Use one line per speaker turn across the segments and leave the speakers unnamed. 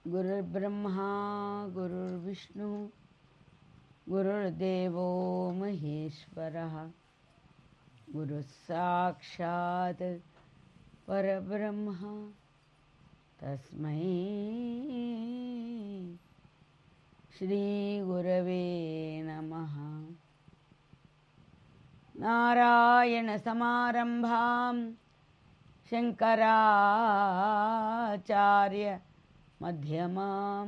गुरुर्ब्रह्मा गुरुर्विष्णु गुरुर्देवो महेश्वरः गुरुः साक्षात् परब्रह्म तस्मै श्रीगुरवे नमः नारायणसमारम्भां शङ्कराचार्य मध्यमाम्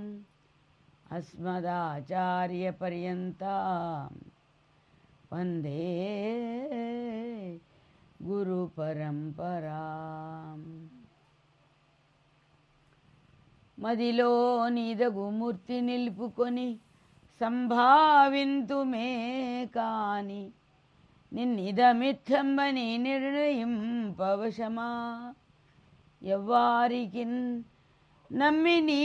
अस्मदाचार्यपर्यन्तां वन्दे గురుపరంపరాం మదిలో నిదగుమూర్తి నిలుపుకొని సంభావింతుమే కాని నిన్నిదమిత్తంబని నిర్ణయింపవశమా ఎవ్వారికి నమ్మి నీ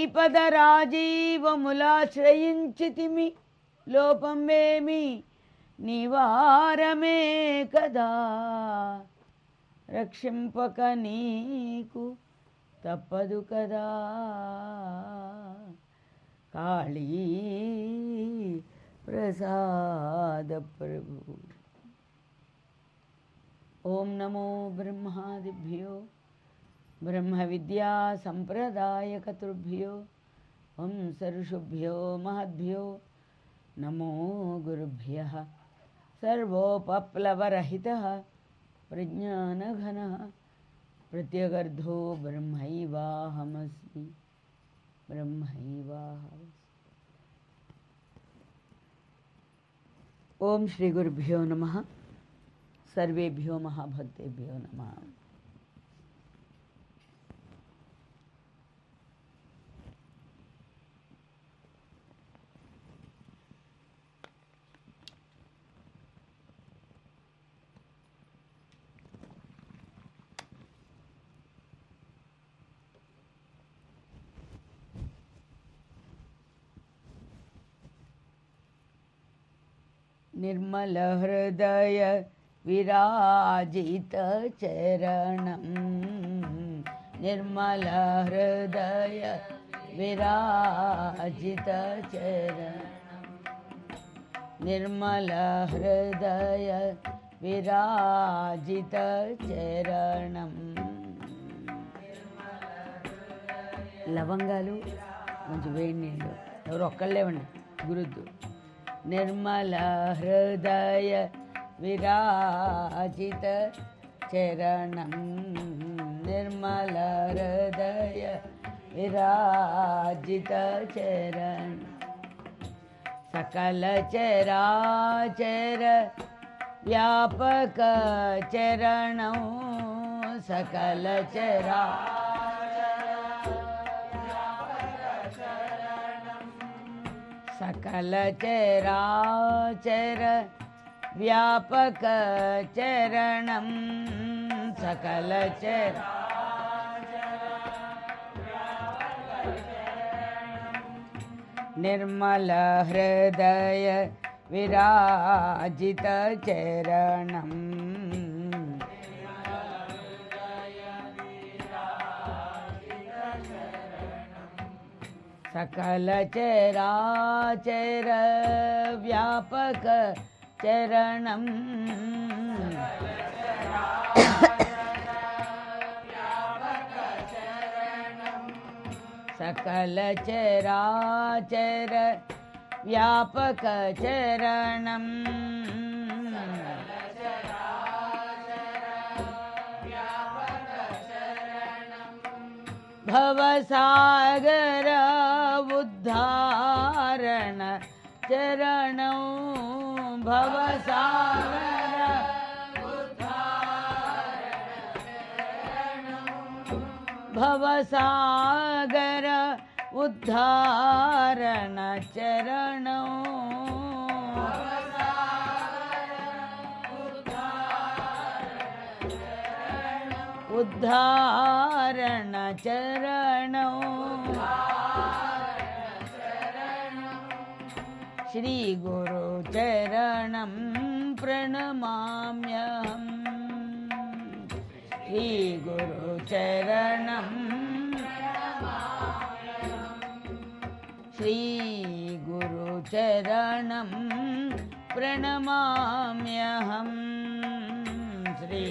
పదరాజీవములాశ్రయించితిమి లోపమేమి నివారమే కదా రక్షింపక నీకు తప్పదు కదా కాళీ ప్రసాద ప్రభు ఓం నమో బ్రహ్మాదిభ్యో బ్రహ్మ విద్యా సంప్రదాయకతృభ్యో వంశఋషుభ్యో మహద్భ్యో నమో గురుభ్య సర్వోపప్లవరహితः प्रज्ञानघनः प्रत्यगर्धो ब्रह्मैवाहमस्मि ब्रह्मैवाहमस्मि ఓం శ్రీ గురుభ్యో నమ సర్వేభ్యో మహాభక్తేభ్యో నమ निर्मलहृदय विराजितचरणं निर्मलहृदय विराजितचरणं निर्मलहृदय విరాజితచరణం లవంగాలు కొంచెం వేడి నీళ్ళు ఎవరు ఒక్కళ్ళేవండి గురుద్దు నిర్మల హృదయ విరాజిత చరణం నిర్మల హృదయ విరాజిత చరణం సకల చరాచర వ్యాపక చరణం సకల చరా సకల చరాచర వ్యాపక చరణం సకల చరా నిర్మల హృదయ విరాజిత చరణం సకల చరాచర వ్యాపక చరణం సకల చరాచర వ్యాపక చరణం భవసాగర ఉద్ధారణ చరణం భవసాగర భవసాగర ఉద్ధారణ చరణం ఉద్ధారణ చరణం శ్రీ గురు చరణం ప్రణమామ్యహం శ్రీ గురు చరణం श्रीगुरुचरणं प्रणमाम्यहम् श्री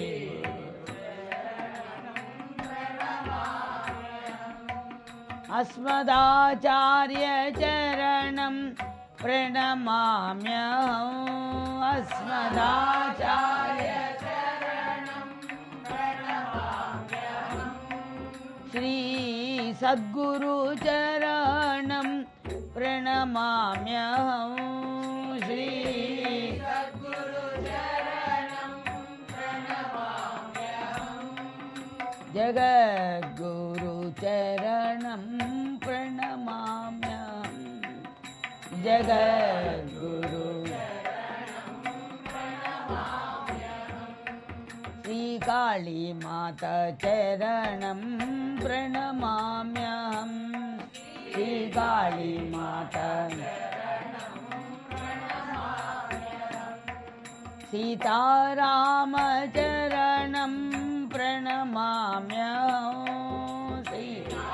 अस्मदाचार्यचरणं प्रणमाम्यहम् अस्मदाचार्य श्री सद्गुरुचरणं प्रणमाम्यहं श्री जगद्गुरुचरणं प्रणमाम्यहं जगद्गुरु श्रीकाळीमातचरणं प्रणमाम्यहं श्रीकाळीमाता सीतारामचरणं प्रणमाम्यहं सीता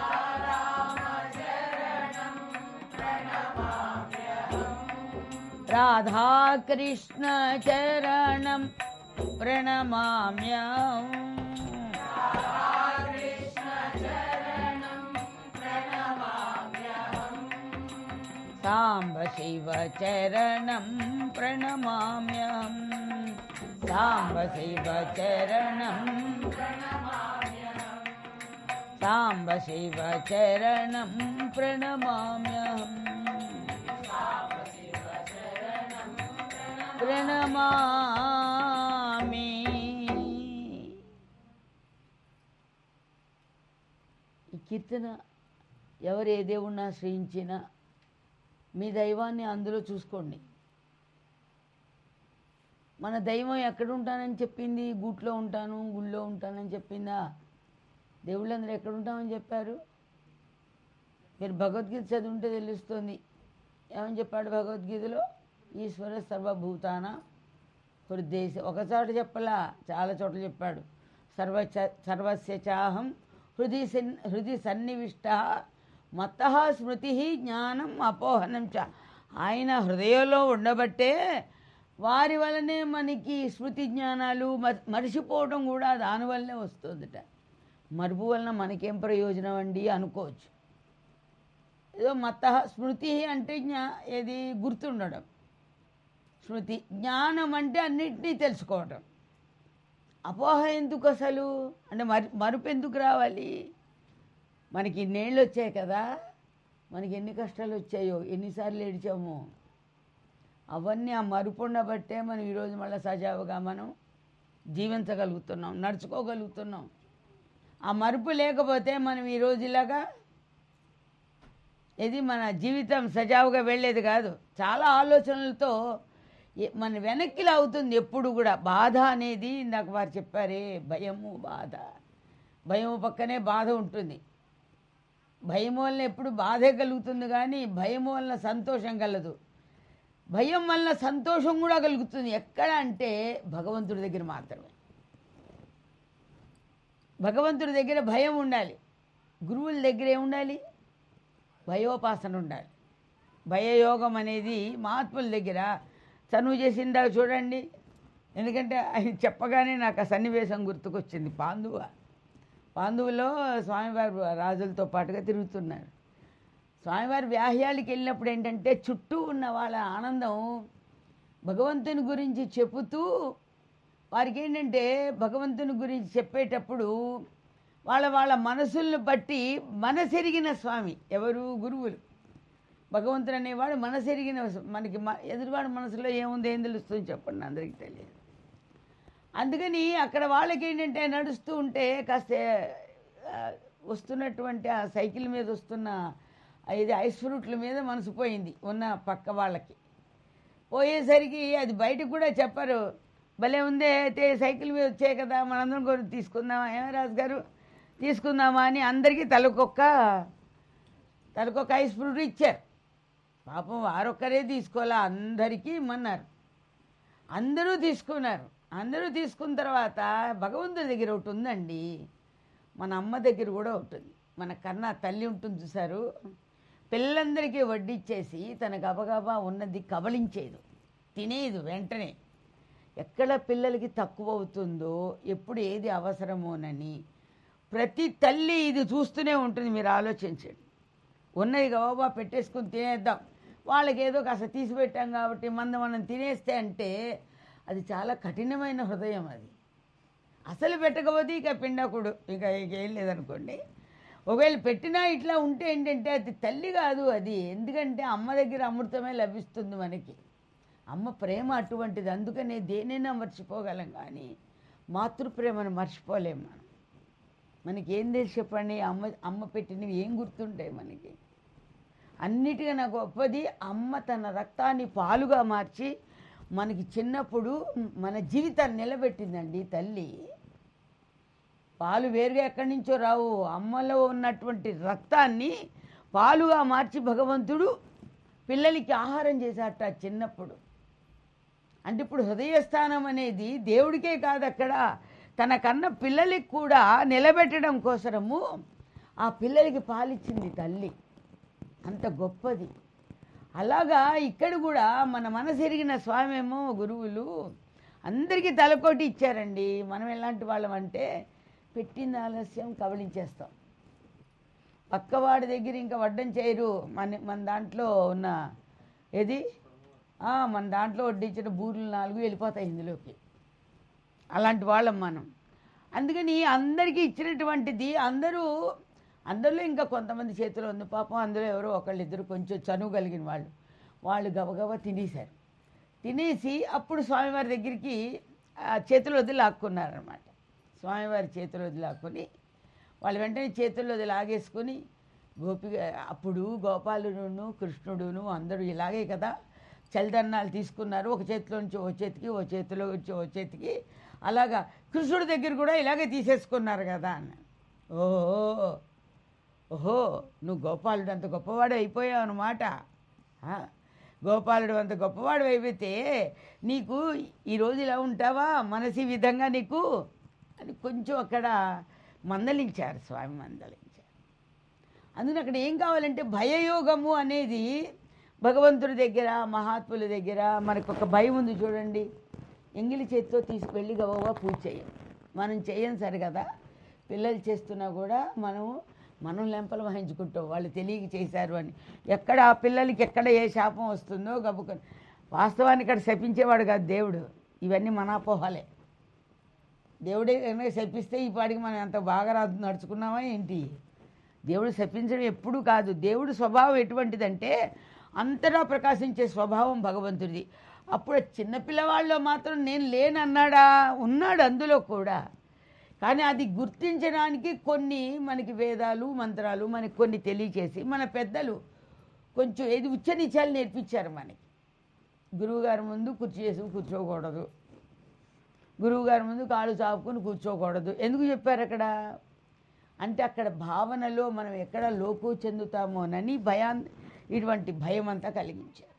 राधाकृष्णचरणं प्रणमाम्यहम् साम्ब शिवचरणं प्रणमाम्यहम् साम्ब शिवचरणं साम्ब शिवचरणं प्रणमाम्यहम् ప్రణమామి ఈ కీర్తన ఎవరు ఏ దేవుణ్ణి ఆశ్రయించినా మీ దైవాన్ని అందులో చూసుకోండి మన దైవం ఎక్కడ ఉంటానని చెప్పింది గూట్లో ఉంటాను గుళ్ళో ఉంటానని చెప్పిందా దేవుళ్ళందరూ ఎక్కడ ఉంటామని చెప్పారు మీరు భగవద్గీత చదివింటే తెలుస్తుంది ఏమని చెప్పాడు భగవద్గీతలో ఈశ్వర సర్వభూతాన హృదయ ఒక చోట చెప్పలా చాలా చోట్ల చెప్పాడు సర్వ సర్వస్య చాహం హృది సన్ హృది సన్నివిష్ట మత్త స్మృతి జ్ఞానం అపోహనం చ ఆయన హృదయంలో ఉండబట్టే వారి వలనే మనకి స్మృతి జ్ఞానాలు మ- మరిచిపోవడం కూడా దానివల్లనే వస్తుందట మరుపు వలన మనకేం ప్రయోజనం అండి అనుకోవచ్చు ఏదో మత స్మృతి అంటే జ్ఞా ఏది గుర్తుండడం స్మృతి జ్ఞానం అంటే అన్నిటినీ తెలుసుకోవడం అపోహ ఎందుకు అసలు అంటే మరి మరుపు ఎందుకు రావాలి మనకి ఇన్నేళ్ళు వచ్చాయి కదా మనకి ఎన్ని కష్టాలు వచ్చాయో ఎన్నిసార్లు ఏడిచామో అవన్నీ ఆ మరుపు ఉండబట్టే మనం ఈరోజు మళ్ళీ సజావుగా మనం జీవించగలుగుతున్నాం నడుచుకోగలుగుతున్నాం ఆ మరుపు లేకపోతే మనం ఈరోజు ఇలాగా ఇది మన జీవితం సజావుగా వెళ్ళేది కాదు చాలా ఆలోచనలతో ఏ- మన వెనక్కి లాగుతుంది ఎప్పుడు కూడా బాధ అనేది ఇందాక వారు చెప్పారే భయము బాధ భయము పక్కనే బాధ ఉంటుంది భయం వలన ఎప్పుడు బాధే కలుగుతుంది కానీ భయం వలన సంతోషం కలదు భయం వలన సంతోషం కూడా కలుగుతుంది ఎక్కడ అంటే భగవంతుడి దగ్గర మాత్రమే భగవంతుడి దగ్గర భయం ఉండాలి గురువుల దగ్గర ఏముండాలి భయోపాసన ఉండాలి భయయోగం అనేది మహాత్ముల దగ్గర చనువు చేసిందా చూడండి ఎందుకంటే ఆయన చెప్పగానే నాకు ఆ సన్నివేశం గుర్తుకొచ్చింది పాండువ పాండువలో స్వామివారు రాజులతో పాటుగా తిరుగుతున్నారు స్వామివారి వ్యాహ్యాలకి వెళ్ళినప్పుడు ఏంటంటే చుట్టూ ఉన్న వాళ్ళ ఆనందం భగవంతుని గురించి చెబుతూ వారికి ఏంటంటే భగవంతుని గురించి చెప్పేటప్పుడు వాళ్ళ వాళ్ళ మనసులను బట్టి మనసెరిగిన స్వామి ఎవరు గురువులు భగవంతుడు అనేవాడు మనసెరిగిన మనకి మ- ఎదురువాడి మనసులో ఏముంది ఏం తెలుస్తుంది చెప్పండి అందరికీ తెలియదు అందుకని అక్కడ వాళ్ళకి ఏంటంటే నడుస్తూ ఉంటే కాస్త ఆ, వస్తున్నటువంటి ఆ సైకిల్ మీద వస్తున్న ఆ ఇది ఐస్ ఫ్రూట్ల మీద మనసు పోయింది ఉన్న పక్క వాళ్ళకి పోయేసరికి అది బయటకు కూడా చెప్పరు భలే ఉందే అయితే సైకిల్ మీద వచ్చాయి కదా మనందరం కూడా తీసుకుందామా ఏమే రాజు గారు తీసుకుందామా అని అందరికీ తలకొక్క తలకొక్క ఐస్ ఫ్రూట్ ఇచ్చారు పాపం వారొక్కరే తీసుకోవాలా అందరికీ ఇమ్మన్నారు అందరూ తీసుకున్నారు అందరూ తీసుకున్న తర్వాత భగవంతుడి దగ్గర ఒకటి ఉందండి మన అమ్మ దగ్గర కూడా ఉంటుంది మన కన్నా తల్లి ఉంటుంది చూసారు పిల్లలందరికీ వడ్డిచ్చేసి తన గబగబా ఉన్నది కబలించేది తినేది వెంటనే ఎక్కడ పిల్లలకి తక్కువ అవుతుందో ఎప్పుడు ఏది అవసరమోనని ప్రతి తల్లి ఇది చూస్తూనే ఉంటుంది మీరు ఆలోచించండి ఉన్నది గబాబా పెట్టేసుకుని తినేద్దాం వాళ్ళకి ఏదో కాస్త తీసి పెట్టాం కాబట్టి మంద మనం తినేస్తే అంటే అది చాలా కఠినమైన హృదయం అది అసలు పెట్టకపోతే ఇక పిండకుడు ఇక ఇక ఏం లేదనుకోండి ఒకవేళ పెట్టినా ఇట్లా ఉంటే ఏంటంటే అది తల్లి కాదు అది ఎందుకంటే అమ్మ దగ్గర అమృతమే లభిస్తుంది మనకి అమ్మ ప్రేమ అటువంటిది అందుకనే దేనైనా మర్చిపోగలం కానీ మాతృప్రేమను మర్చిపోలేం మనం మనకి ఏం తెలిసి చెప్పండి అమ్మ అమ్మ పెట్టినవి ఏం గుర్తుంటాయి మనకి అన్నిటికన్నా గొప్పది అమ్మ తన రక్తాన్ని పాలుగా మార్చి మనకి చిన్నప్పుడు మన జీవితాన్ని నిలబెట్టిందండి తల్లి పాలు వేరుగా ఎక్కడి నుంచో రావు అమ్మలో ఉన్నటువంటి రక్తాన్ని పాలుగా మార్చి భగవంతుడు పిల్లలకి ఆహారం చేశాట చిన్నప్పుడు అంటే ఇప్పుడు హృదయస్థానం అనేది దేవుడికే కాదు అక్కడ తన కన్న పిల్లలకి కూడా నిలబెట్టడం కోసరము ఆ పిల్లలకి పాలిచ్చింది తల్లి అంత గొప్పది అలాగా ఇక్కడ కూడా మన మనసు ఎరిగిన స్వామేమో గురువులు అందరికీ తలకోటి ఇచ్చారండి మనం ఎలాంటి వాళ్ళం అంటే పెట్టిన ఆలస్యం కబలించేస్తాం పక్కవాడి దగ్గర ఇంకా వడ్డం చేయరు మన మన దాంట్లో ఉన్న ఏది ఆ, మన దాంట్లో వడ్డించిన బూర్లు నాలుగు వెళ్ళిపోతాయి ఇందులోకి అలాంటి వాళ్ళం మనం అందుకని అందరికీ ఇచ్చినటువంటిది అందరూ అందరిలో ఇంకా కొంతమంది చేతిలో ఉంది పాపం అందులో ఎవరో ఒకళ్ళు ఇద్దరు కొంచెం చనువు కలిగిన వాళ్ళు వాళ్ళు గబగబా తినేశారు తినేసి అప్పుడు స్వామివారి దగ్గరికి ఆ చేతులు వదిలి లాక్కున్నారనమాట స్వామివారి చేతులు వదిలి లాక్కొని వాళ్ళు వెంటనే చేతుల్లో వదిలి లాగేసుకొని గోపి అప్పుడు గోపాలుడును కృష్ణుడును అందరూ ఇలాగే కదా చలిదన్నాలు తీసుకున్నారు ఒక చేతిలో నుంచి ఓ చేతికి ఓ చేతిలో నుంచి ఓ చేతికి అలాగా కృష్ణుడి దగ్గర కూడా ఇలాగే తీసేసుకున్నారు కదా అన్న ఓహో ఓహో నువ్వు గోపాలుడు అంత గొప్పవాడు అయిపోయావు అనమాట గోపాలుడు అంత గొప్పవాడు అయిపోతే నీకు ఈరోజు ఇలా ఉంటావా మనసు ఈ విధంగా నీకు అని కొంచెం అక్కడ మందలించారు స్వామి మందలించారు అందుకని అక్కడ ఏం కావాలంటే భయయోగము అనేది భగవంతుడి దగ్గర మహాత్ముల దగ్గర మనకు ఒక భయం ఉంది చూడండి ఎంగిలి చేతితో తీసుకెళ్ళి గబగబా పూజ చేయం మనం చేయం సరి కదా పిల్లలు చేస్తున్నా కూడా మనము మనం లెంపలు వహించుకుంటాం వాళ్ళు తెలియక చేశారు అని ఎక్కడ ఆ పిల్లలకి ఎక్కడ ఏ శాపం వస్తుందో గబుకొని వాస్తవానికి ఇక్కడ శపించేవాడు కాదు దేవుడు ఇవన్నీ మన అపోహలే దేవుడే కనుక శపిస్తే ఈ పాటికి మనం ఎంత బాగా రా నడుచుకున్నామా ఏంటి దేవుడు శపించడం ఎప్పుడూ కాదు దేవుడు స్వభావం ఎటువంటిదంటే అంతటా ప్రకాశించే స్వభావం భగవంతుడిది అప్పుడు చిన్నపిల్లవాళ్ళలో మాత్రం నేను లేనన్నాడా ఉన్నాడు అందులో కూడా కానీ అది గుర్తించడానికి కొన్ని మనకి వేదాలు మంత్రాలు మనకి కొన్ని తెలియచేసి మన పెద్దలు కొంచెం ఏది ఉచ్చనిచ్చాలు నేర్పించారు మనకి గురువుగారి ముందు కుర్చీ వేసి కూర్చోకూడదు గురువుగారి ముందు కాలు చాపుకొని కూర్చోకూడదు ఎందుకు చెప్పారు అక్కడ అంటే అక్కడ భావనలో మనం ఎక్కడ లోపు చెందుతామోనని భయాన్ ఇటువంటి భయం అంతా కలిగించారు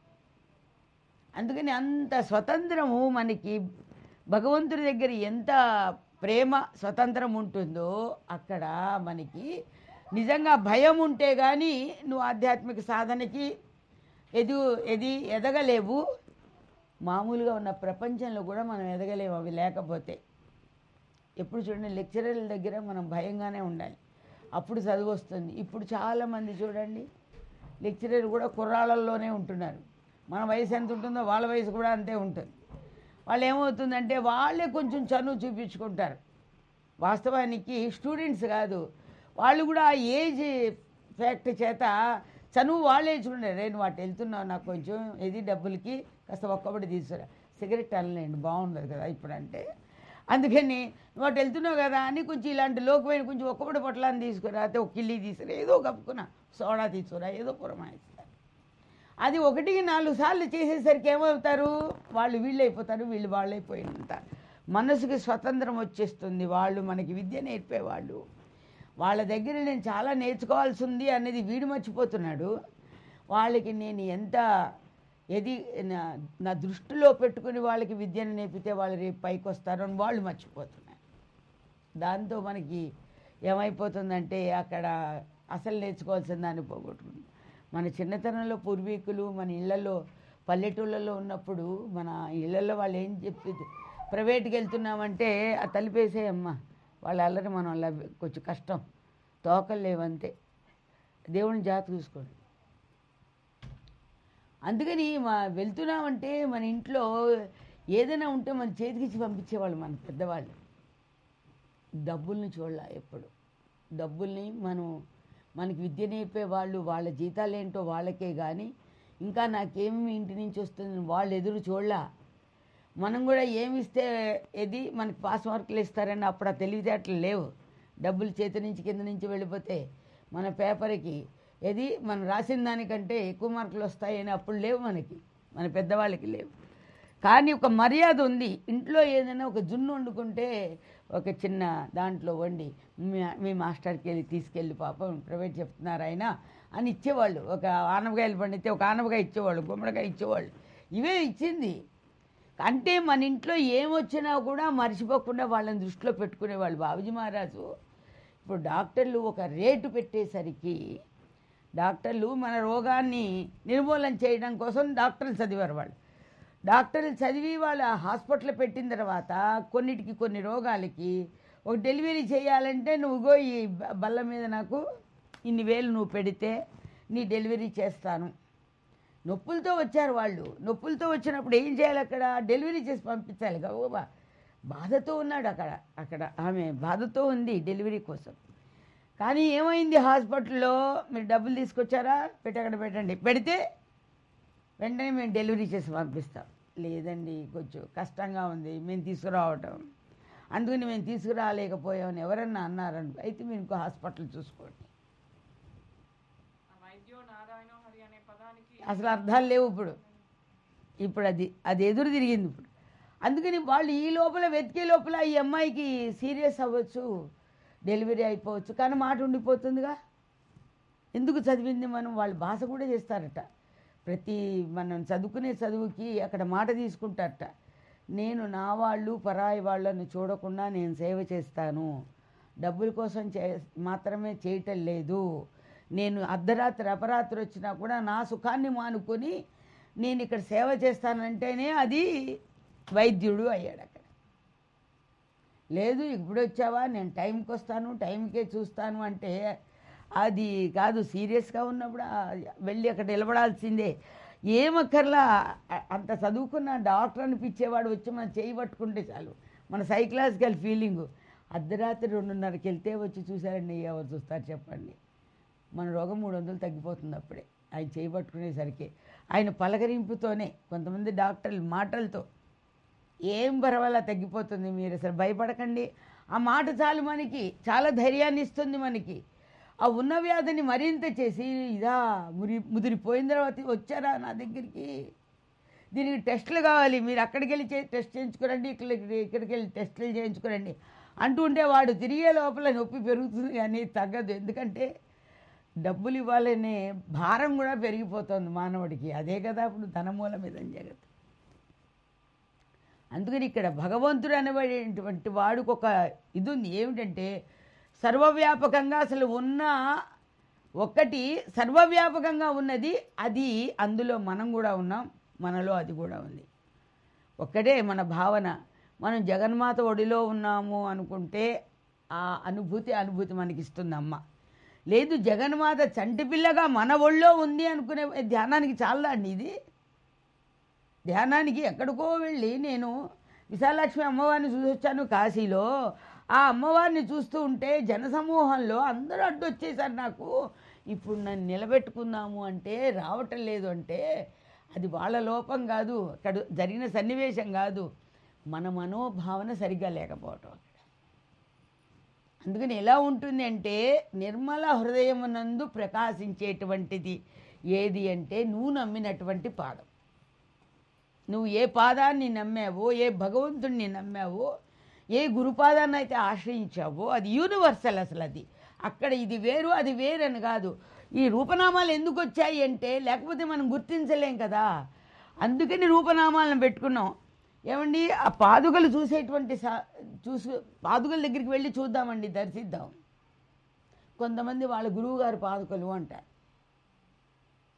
అందుకని అంత స్వతంత్రము మనకి భగవంతుడి దగ్గర ఎంత ప్రేమ స్వతంత్రం ఉంటుందో అక్కడ మనకి నిజంగా భయం ఉంటే కానీ నువ్వు ఆధ్యాత్మిక సాధనకి ఎదు ఎది ఎదగలేవు మామూలుగా ఉన్న ప్రపంచంలో కూడా మనం ఎదగలేము అవి లేకపోతే ఎప్పుడు చూడండి లెక్చరర్ల దగ్గర మనం భయంగానే ఉండాలి అప్పుడు చదువు వస్తుంది ఇప్పుడు చాలామంది చూడండి లెక్చరర్ కూడా కుర్రాళ్ళల్లోనే ఉంటున్నారు మన వయసు ఎంత ఉంటుందో వాళ్ళ వయసు కూడా అంతే ఉంటుంది వాళ్ళు ఏమవుతుందంటే వాళ్ళే కొంచెం చనువు చూపించుకుంటారు వాస్తవానికి స్టూడెంట్స్ కాదు వాళ్ళు కూడా ఆ ఏజ్ ఫ్యాక్ట్ చేత చనువు వాళ్ళే చూడండి రే నువ్వు అటు వెళ్తున్నావు నాకు కొంచెం ఇది డబ్బులకి కాస్త ఒక్కబడి తీసుకురా సిగరెట్ అనలేండి బాగుండదు కదా ఇప్పుడు అంటే అందుకని నువ్వు అటు వెళ్తున్నావు కదా అని కొంచెం ఇలాంటి లోకమైన కొంచెం ఒక్కబడి పొట్లాన్ని తీసుకురా అయితే ఒక కిల్లి తీసుకురా ఏదో కప్పుకున్నా సోడా తీసుకురా ఏదో పురమాయిస్తారు అది ఒకటికి నాలుగు సార్లు చేసేసరికి ఏమవుతారు వాళ్ళు వీళ్ళు అయిపోతారు వీళ్ళు వాళ్ళు అయిపోయినంత మనసుకి స్వతంత్రం వచ్చేస్తుంది వాళ్ళు మనకి విద్య నేర్పేవాళ్ళు వాళ్ళ దగ్గర నేను చాలా నేర్చుకోవాల్సి ఉంది అనేది వీడు మర్చిపోతున్నాడు వాళ్ళకి నేను ఎంత ఏది నా నా దృష్టిలో పెట్టుకుని వాళ్ళకి విద్యను నేర్పితే వాళ్ళు రేపు పైకి వస్తారు అని వాళ్ళు మర్చిపోతున్నారు దాంతో మనకి ఏమైపోతుందంటే అక్కడ అసలు నేర్చుకోవాల్సిన దాన్ని పోగొట్టుకుంది మన చిన్నతనంలో పూర్వీకులు మన ఇళ్లలో పల్లెటూళ్ళలో ఉన్నప్పుడు మన ఇళ్లలో వాళ్ళు ఏం చెప్పేది ప్రైవేట్కి వెళ్తున్నామంటే ఆ తలిపేసేయమ్మ వాళ్ళ అల్లరి మనం అలా కొంచెం కష్టం తోకలు లేవంతే దేవుని జాతి చూసుకోండి అందుకని మా వెళ్తున్నామంటే మన ఇంట్లో ఏదైనా ఉంటే మన చేతికిచ్చి పంపించేవాళ్ళు మన పెద్దవాళ్ళు డబ్బుల్ని చూడాల ఎప్పుడు డబ్బుల్ని మనం మనకి విద్య నేర్పే వాళ్ళు వాళ్ళ జీతాలు ఏంటో వాళ్ళకే కానీ ఇంకా నాకేమి ఇంటి నుంచి వస్తుంది వాళ్ళు ఎదురు చూడలా మనం కూడా ఏమి ఇస్తే ఏది మనకి పాస్ మార్కులు ఇస్తారని అప్పుడు ఆ తెలివితేటలు లేవు డబ్బులు చేతి నుంచి కింద నుంచి వెళ్ళిపోతే మన పేపర్కి ఏది మనం రాసిన దానికంటే ఎక్కువ మార్కులు వస్తాయని అప్పుడు లేవు మనకి మన పెద్దవాళ్ళకి లేవు కానీ ఒక మర్యాద ఉంది ఇంట్లో ఏదైనా ఒక జున్ను వండుకుంటే ఒక చిన్న దాంట్లో వండి మీ మీ మాస్టర్కి వెళ్ళి తీసుకెళ్ళి పాపం ప్రైవేట్ చెప్తున్నారు ఆయన అని ఇచ్చేవాళ్ళు ఒక ఆనపకాయలు పండితే ఒక ఆనపకాయ ఇచ్చేవాళ్ళు గుమ్మడికాయ ఇచ్చేవాళ్ళు ఇవే ఇచ్చింది అంటే మన ఇంట్లో ఏమొచ్చినా కూడా మర్చిపోకుండా వాళ్ళని దృష్టిలో పెట్టుకునేవాళ్ళు బాబుజీ మహారాజు ఇప్పుడు డాక్టర్లు ఒక రేటు పెట్టేసరికి డాక్టర్లు మన రోగాన్ని నిర్మూలన చేయడం కోసం డాక్టర్లు చదివారు వాళ్ళు డాక్టర్లు చదివి వాళ్ళ హాస్పిటల్ పెట్టిన తర్వాత కొన్నిటికి కొన్ని రోగాలకి ఒక డెలివరీ చేయాలంటే నువ్వుగో ఈ బ- బల్ల మీద నాకు ఇన్ని వేలు నువ్వు పెడితే నీ డెలివరీ చేస్తాను నొప్పులతో వచ్చారు వాళ్ళు నొప్పులతో వచ్చినప్పుడు ఏం చేయాలి అక్కడ డెలివరీ చేసి పంపించాలి గబగబా బాధతో ఉన్నాడు అక్కడ అక్కడ ఆమె బాధతో ఉంది డెలివరీ కోసం కానీ ఏమైంది హాస్పిటల్లో మీరు డబ్బులు తీసుకొచ్చారా పెట్టి అక్కడ పెట్టండి పెడితే వెంటనే మేము డెలివరీ చేసి పంపిస్తాం లేదండి కొంచెం కష్టంగా ఉంది మేము తీసుకురావటం అందుకని మేము తీసుకురాలేకపోయామని ఎవరన్నా అన్నారని అయితే మీరు ఇంకో హాస్పిటల్ చూసుకోండి
ఆ వైద్యో నారాయణో హరి అనే పదానికి
అసలు అర్థాలు లేవు ఇప్పుడు ఇప్పుడు అది అది ఎదురు తిరిగింది ఇప్పుడు అందుకని వాళ్ళు ఈ లోపల వెతికే లోపల ఈ అమ్మాయికి సీరియస్ అవ్వచ్చు డెలివరీ అయిపోవచ్చు కానీ మాట ఉండిపోతుందిగా ఎందుకు చదివింది మనం వాళ్ళ భాష కూడా చేస్తారట ప్రతి మనం చదువుకునే చదువుకి అక్కడ మాట తీసుకుంటారట నేను నా వాళ్ళు పరాయి వాళ్ళని చూడకుండా నేను సేవ చేస్తాను డబ్బుల కోసం చే మాత్రమే చేయటం లేదు నేను అర్ధరాత్రి అపరాత్రి వచ్చినా కూడా నా సుఖాన్ని మానుకొని నేను ఇక్కడ సేవ చేస్తానంటేనే అది వైద్యుడు అయ్యాడు అక్కడ లేదు ఇప్పుడు వచ్చావా నేను టైంకి వస్తాను టైంకే చూస్తాను అంటే అది కాదు సీరియస్గా ఉన్నప్పుడు ఆ వెళ్ళి అక్కడ నిలబడాల్సిందే ఏమక్కర్లా అ- అంత చదువుకున్న డాక్టర్ అనిపించేవాడు వచ్చి మన చేయి పట్టుకుంటే చాలు మన సైకలాజికల్ ఫీలింగు అర్ధరాత్రి రెండున్నరకి వెళ్తే వచ్చి చూసారండి ఎవరు చూస్తారు చెప్పండి మన రోగం మూడు వందలు తగ్గిపోతుంది అప్పుడే ఆయన చేయి పట్టుకునేసరికి ఆయన పలకరింపుతోనే కొంతమంది డాక్టర్లు మాటలతో ఏం పర్వాలా తగ్గిపోతుంది మీరు అసలు భయపడకండి ఆ మాట చాలు మనకి చాలా ధైర్యాన్ని ఇస్తుంది మనకి ఆ ఉన్న వ్యాధిని మరింత చేసి ఇదా మురి ముదిరిపోయిన తర్వాత వచ్చారా నా దగ్గరికి దీనికి టెస్టులు కావాలి మీరు అక్కడికి వెళ్ళి చే- టెస్ట్ చేయించుకోరండి ఇక్కడ ఇక్కడికి వెళ్ళి టెస్టులు చేయించుకోరండి అంటూ ఉంటే వాడు తిరిగే లోపల నొప్పి పెరుగుతుంది కానీ తగ్గదు ఎందుకంటే డబ్బులు ఇవ్వాలనే భారం కూడా పెరిగిపోతుంది మానవుడికి అదే కదా ఇప్పుడు ధనమూలం ఇదని జగత్ అందుకని ఇక్కడ భగవంతుడు అనబడేటువంటి వాడికి ఒక ఇది ఉంది ఏమిటంటే సర్వవ్యాపకంగా అసలు ఉన్న ఒక్కటి సర్వవ్యాపకంగా ఉన్నది అది అందులో మనం కూడా ఉన్నాం మనలో అది కూడా ఉంది ఒక్కటే మన భావన మనం జగన్మాత ఒడిలో ఉన్నాము అనుకుంటే ఆ అనుభూతి అనుభూతి మనకి ఇస్తుంది అమ్మ లేదు జగన్మాత చంటి పిల్లగా మన ఒళ్ళో ఉంది అనుకునే ధ్యానానికి చాలా అండి ఇది ధ్యానానికి ఎక్కడికో వెళ్ళి నేను విశాలక్ష్మి అమ్మవారిని చూసొచ్చాను కాశీలో ఆ అమ్మవారిని చూస్తూ ఉంటే జనసమూహంలో అందరూ అడ్డొచ్చేసారు నాకు ఇప్పుడు నన్ను నిలబెట్టుకుందాము అంటే రావటం లేదు అంటే అది వాళ్ళ లోపం కాదు అక్కడ జరిగిన సన్నివేశం కాదు మన మనోభావన సరిగ్గా లేకపోవటం అక్కడ అందుకని ఎలా ఉంటుంది అంటే నిర్మల హృదయమునందు ప్రకాశించేటువంటిది ఏది అంటే నువ్వు నమ్మినటువంటి పాదం నువ్వు ఏ పాదాన్ని నమ్మావో ఏ భగవంతుడిని నమ్మావో ఏ గురుపాదాన్ని అయితే ఆశ్రయించావో అది యూనివర్సల్ అసలు అది అక్కడ ఇది వేరు అది వేరని కాదు ఈ రూపనామాలు ఎందుకు వచ్చాయి అంటే లేకపోతే మనం గుర్తించలేం కదా అందుకని రూపనామాలను పెట్టుకున్నాం ఏమండి ఆ పాదుకలు చూసేటువంటి సా- చూసు పాదుకల దగ్గరికి వెళ్ళి చూద్దామండి దర్శిద్దాం కొంతమంది వాళ్ళ గురువు గారి పాదుకలు అంటారు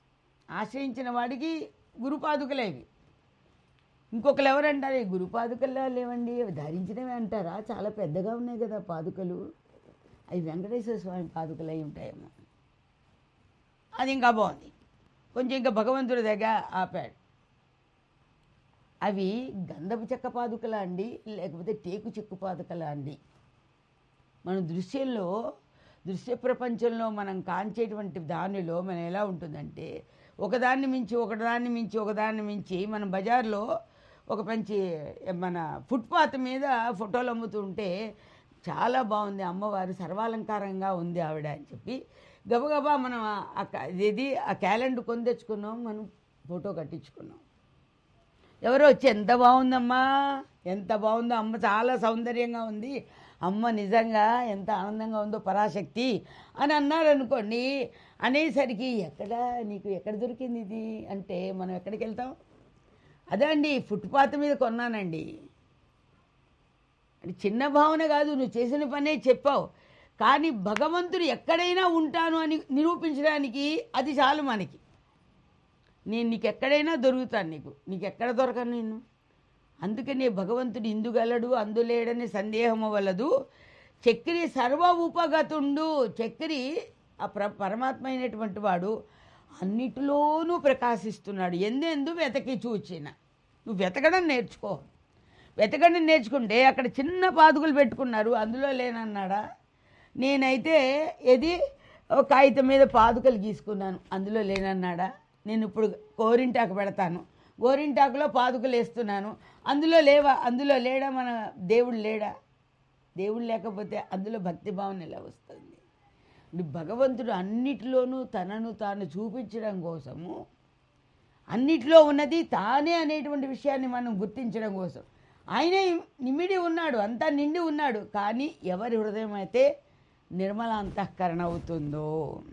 ఆశ్రయించిన వాడికి గురుపాదుకలేవి ఇంకొకరు ఎవరంటారు "ఈ గురుపాదుకల్లా లేవండి అవి ధరించినవి అంటారా చాలా పెద్దగా ఉన్నాయి కదా పాదుకలు అవి వెంకటేశ్వర స్వామి పాదుకలు అయి ఉంటాయేమో అది ఇంకా బాగుంది కొంచెం ఇంకా భగవంతుడి దగ్గర ఆపాడు అవి గంధపు చెక్క పాదుకలా అండి లేకపోతే టేకు చెక్కు పాదుకలా అండి మన దృశ్యంలో దృశ్య ప్రపంచంలో మనం కాంచేటువంటి దానిలో మనం ఎలా ఉంటుందంటే ఒకదాన్ని మించి ఒకదాన్ని మించి ఒకదాన్ని మించి మన బజార్లో ఒక మంచి మన ఫుట్పాత్ మీద ఫోటోలు అమ్ముతుంటే చాలా బాగుంది అమ్మవారు సర్వాలంకారంగా ఉంది ఆవిడ అని చెప్పి గబగబా మనం ఆ- ఆ క- ఇది ఆ క్యాలెండర్ కొని తెచ్చుకున్నాం మనం ఫోటో కట్టించుకున్నాం ఎవరో వచ్చి ఎంత బాగుందమ్మా ఎంత బాగుందో అమ్మ చాలా సౌందర్యంగా ఉంది అమ్మ నిజంగా ఎంత ఆనందంగా ఉందో పరాశక్తి అని అన్నారు అనుకోండి అనేసరికి ఎక్కడ నీకు ఎక్కడ దొరికింది ఇది అంటే మనం ఎక్కడికి వెళ్తాం అదే అండి ఫుట్పాత్ మీద కొన్నానండి అది చిన్న భావన కాదు నువ్వు చేసిన పనే చెప్పావు కానీ భగవంతుడు ఎక్కడైనా ఉంటాను అని నిరూపించడానికి అది చాలు మనకి నేను నీకు ఎక్కడైనా దొరుకుతాను నీకు నీకు ఎక్కడ దొరకను నేను అందుకనే భగవంతుడు ఇందుగలడు అందులేడని సందేహము వలదు చక్రి సర్వ ఉపగతుండు చక్రి ఆ ప్ర పరమాత్మ అయినటువంటి వాడు అన్నిటిలోనూ ప్రకాశిస్తున్నాడు ఎందెందు వెతకి చూచిన నువ్వు వెతకడం నేర్చుకో వెతకడం నేర్చుకుంటే అక్కడ చిన్న పాదుకలు పెట్టుకున్నారు అందులో లేనన్నాడా నేనైతే ఏది ఒక కాగితం మీద పాదుకలు గీసుకున్నాను అందులో లేనన్నాడా నేను ఇప్పుడు గోరింటాకు పెడతాను గోరింటాకులో పాదుకలు వేస్తున్నాను అందులో లేవా అందులో లేడా మన దేవుడు లేడా దేవుడు లేకపోతే అందులో భక్తి భావన ఎలా వస్తుంది ఇప్పుడు భగవంతుడు అన్నిటిలోనూ తనను తాను చూపించడం కోసము అన్నిట్లో ఉన్నది తానే అనేటువంటి విషయాన్ని మనం గుర్తించడం కోసం ఆయనే నిమిడి ఉన్నాడు అంతా నిండి ఉన్నాడు కానీ ఎవరి హృదయం అయితే నిర్మల అంతఃకరణ అవుతుందో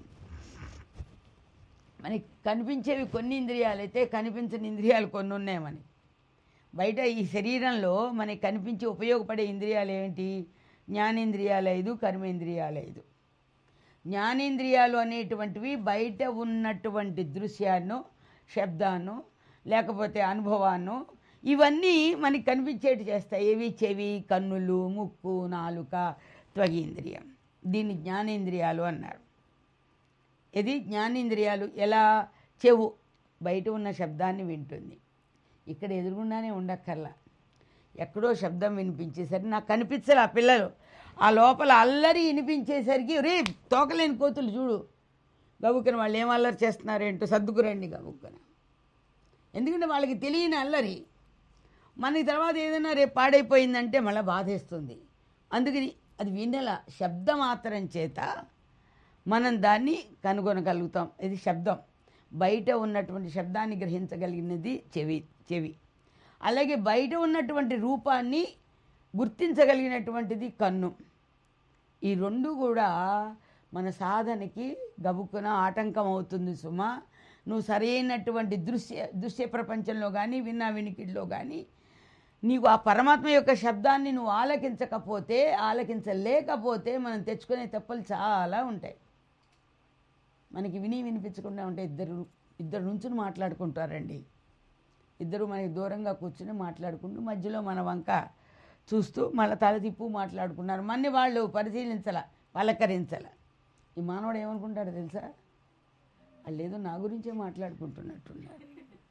మనకి కనిపించేవి కొన్ని ఇంద్రియాలు అయితే కనిపించని ఇంద్రియాలు కొన్ని ఉన్నాయి మనకి బయట ఈ శరీరంలో మనకి కనిపించి ఉపయోగపడే ఇంద్రియాలు ఏంటి జ్ఞానేంద్రియాలు ఐదు కర్మేంద్రియాలు ఐదు జ్ఞానేంద్రియాలు అనేటువంటివి బయట ఉన్నటువంటి దృశ్యాన్ని శబ్దాన్ని లేకపోతే అనుభవాన్ని ఇవన్నీ మనకి కనిపించేటి చేస్తాయి ఏవి చెవి కన్నులు ముక్కు నాలుక త్వగేంద్రియం దీన్ని జ్ఞానేంద్రియాలు అన్నారు ఇది జ్ఞానేంద్రియాలు ఎలా చెవు బయట ఉన్న శబ్దాన్ని వింటుంది ఇక్కడ ఎదురుగుండానే ఉండక్కర్లా ఎక్కడో శబ్దం వినిపించేసరికి నాకు కనిపించలే ఆ పిల్లలు ఆ లోపల అల్లరి వినిపించేసరికి రే తోకలేని కోతులు చూడు గబుక్కన వాళ్ళు ఏం అల్లరి చేస్తున్నారేంటో సర్దుకురండి గబుక్కన ఎందుకంటే వాళ్ళకి తెలియని అల్లరి మనకి తర్వాత ఏదైనా రేపు పాడైపోయిందంటే మళ్ళీ బాధేస్తుంది అందుకని అది వినల శబ్దమాత్రం చేత మనం దాన్ని కనుగొనగలుగుతాం ఇది శబ్దం బయట ఉన్నటువంటి శబ్దాన్ని గ్రహించగలిగినది చెవి చెవి అలాగే బయట ఉన్నటువంటి రూపాన్ని గుర్తించగలిగినటువంటిది కన్ను ఈ రెండు కూడా మన సాధనకి గబుక్కున ఆటంకం అవుతుంది సుమా నువ్వు సరైనటువంటి దృశ్య దృశ్య ప్రపంచంలో కానీ విన్నా వినికిడిలో కానీ నీకు ఆ పరమాత్మ యొక్క శబ్దాన్ని నువ్వు ఆలకించకపోతే ఆలకించలేకపోతే మనం తెచ్చుకునే తప్పులు చాలా ఉంటాయి మనకి విని వినిపించకుండా ఉంటే ఇద్దరు ఇద్దరు నుంచుని మాట్లాడుకుంటారండి ఇద్దరు మనకి దూరంగా కూర్చుని మాట్లాడుకుంటూ మధ్యలో మన వంక చూస్తూ మళ్ళీ తల తిప్పు మాట్లాడుకున్నారు మన్ని వాళ్ళు పరిశీలించాల పలకరించాల ఈ మానవుడు ఏమనుకుంటాడు తెలుసా వాళ్ళు ఏదో నా గురించే మాట్లాడుకుంటున్నట్టున్నారు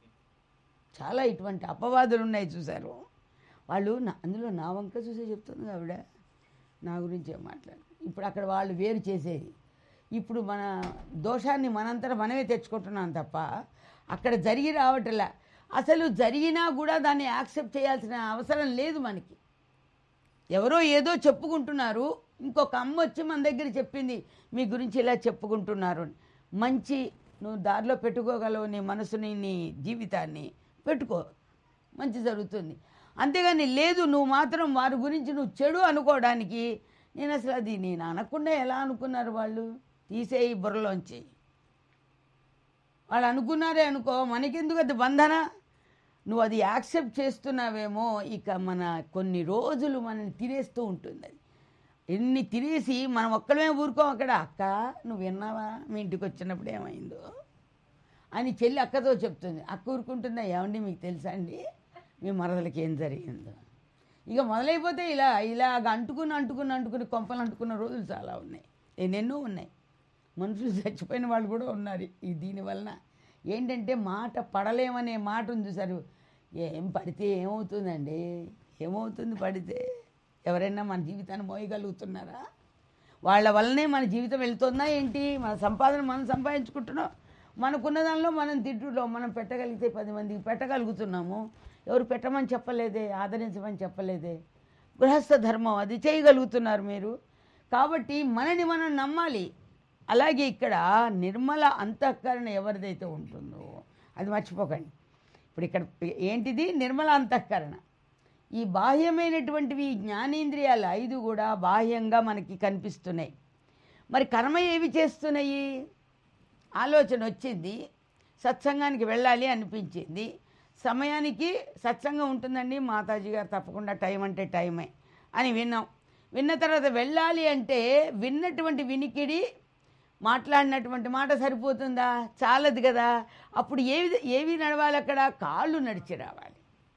చాలా ఇటువంటి అపవాదులు ఉన్నాయి చూశారు వాళ్ళు నా అందులో నా వంక చూసే చెప్తుంది ఆవిడ నా గురించే మాట్లాడు ఇప్పుడు అక్కడ వాళ్ళు వేరు చేసేది ఇప్పుడు మన దోషాన్ని మనంతట మనమే తెచ్చుకుంటున్నాం తప్ప అక్కడ జరిగి రావట్లే అసలు జరిగినా కూడా దాన్ని యాక్సెప్ట్ చేయాల్సిన అవసరం లేదు మనకి ఎవరో ఏదో చెప్పుకుంటున్నారు ఇంకొక అమ్మ వచ్చి మన దగ్గర చెప్పింది మీ గురించి ఇలా చెప్పుకుంటున్నారు అని. మంచి నువ్వు దారిలో పెట్టుకోగలవు నీ మనసుని నీ జీవితాన్ని పెట్టుకో మంచి జరుగుతుంది అంతేగాని లేదు నువ్వు మాత్రం వారి గురించి నువ్వు చెడు అనుకోవడానికి నేను అసలు అది నేను అనకుండా ఎలా అనుకున్నారు వాళ్ళు తీసేయి బుర్రలోంచి వాళ్ళు అనుకున్నారే అనుకో మనకెందుకు అది బంధన నువ్వు అది యాక్సెప్ట్ చేస్తున్నావేమో ఇక మన కొన్ని రోజులు మనల్ని తినేస్తూ ఉంటుంది అది ఎన్ని తినేసి మనం ఒక్కడమే ఊరుకోం అక్కడ అక్క నువ్వు విన్నావా మీ ఇంటికి వచ్చినప్పుడు ఏమైందో అని చెల్లి అక్కతో చెప్తుంది అక్క ఊరుకుంటుందా ఏమండి మీకు తెలుసా అండి మీ మరదలకి ఏం జరిగిందో ఇక మొదలైపోతే ఇలా ఇలాగ అంటుకుని అంటుకుని అంటుకుని కొంపలు అంటుకున్న రోజులు చాలా ఉన్నాయి ఎన్నెన్నో ఉన్నాయి మనుషులు చచ్చిపోయిన వాళ్ళు కూడా ఉన్నారు ఈ దీనివలన ఏంటంటే మాట పడలేమనే మాట ఉంది చూసారు ఏం పడితే ఏమవుతుందండి ఏమవుతుంది పడితే ఎవరైనా మన జీవితాన్ని మోయగలుగుతున్నారా వాళ్ళ వల్లనే మన జీవితం వెళ్తుందా ఏంటి మన సంపాదన మనం సంపాదించుకుంటున్నాం మనకున్న దానిలో మనం తింటున్నాం మనం పెట్టగలిగితే పది మందికి పెట్టగలుగుతున్నాము ఎవరు పెట్టమని చెప్పలేదే ఆదరించమని చెప్పలేదే గృహస్థ ధర్మం అది చేయగలుగుతున్నారు మీరు కాబట్టి మనని మనం నమ్మాలి అలాగే ఇక్కడ నిర్మల అంతఃకరణ ఎవరిదైతే ఉంటుందో అది మర్చిపోకండి ఇప్పుడు ఇక్కడ ఏంటిది నిర్మల అంతఃకరణ ఈ బాహ్యమైనటువంటివి ఈ జ్ఞానేంద్రియాలు ఐదు కూడా బాహ్యంగా మనకి కనిపిస్తున్నాయి మరి కర్మ ఏవి చేస్తున్నాయి ఆలోచన వచ్చింది సత్సంగానికి వెళ్ళాలి అనిపించింది సమయానికి సత్సంగం ఉంటుందండి మాతాజీ గారు తప్పకుండా టైం అంటే టైమే అని విన్నాం విన్న తర్వాత వెళ్ళాలి అంటే విన్నటువంటి వినికిడి మాట్లాడినటువంటి మాట సరిపోతుందా చాలదు కదా అప్పుడు ఏవి ఏవి నడవాలి అక్కడ కాళ్ళు నడిచి రావాలి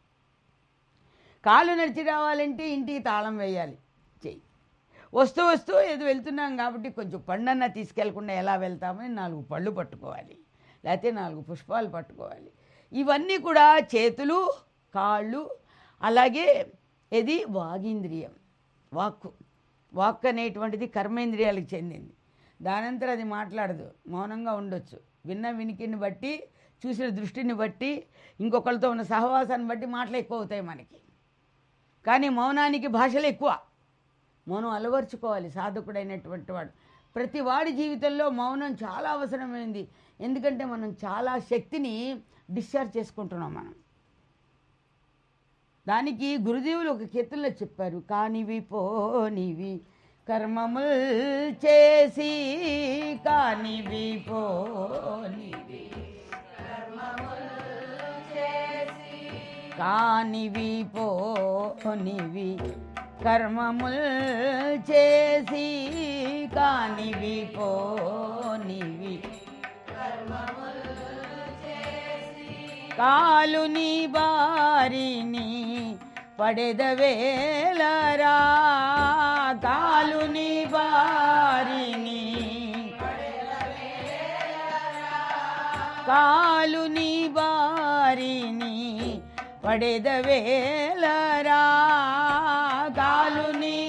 కాళ్ళు నడిచి రావాలంటే ఇంటికి తాళం వేయాలి చెయ్యి వస్తూ వస్తూ ఏదో వెళ్తున్నాం కాబట్టి కొంచెం పండన్న తీసుకెళ్లకుండా ఎలా వెళ్తామని నాలుగు పళ్ళు పట్టుకోవాలి లేకపోతే నాలుగు పుష్పాలు పట్టుకోవాలి ఇవన్నీ కూడా చేతులు కాళ్ళు అలాగే ఇది వాగింద్రియం వాక్కు వాక్ అనేటువంటిది కర్మేంద్రియాలకు చెందింది దానంతరం అది మాట్లాడదు మౌనంగా ఉండొచ్చు విన్న వినికిని బట్టి చూసిన దృష్టిని బట్టి ఇంకొకరితో ఉన్న సహవాసాన్ని బట్టి మాటలు ఎక్కువ అవుతాయి మనకి కానీ మౌనానికి భాషలు ఎక్కువ మౌనం అలవర్చుకోవాలి సాధకుడైనటువంటి వాడు ప్రతి వాడి జీవితంలో మౌనం చాలా అవసరమైంది ఎందుకంటే మనం చాలా శక్తిని డిశ్చార్జ్ చేసుకుంటున్నాం మనం దానికి గురుదేవులు ఒక కీర్తనలో చెప్పారు కానివి పోనివి కర్మముల్ చేసి కానివి పోనివి కానివి పోనివి కర్మముల్ చేసి కానివి పోనివి కాలుని బారిని పడెదవేలరా కాలుని బారిని కాలుని బారిని పడెదవేలరా కాలుని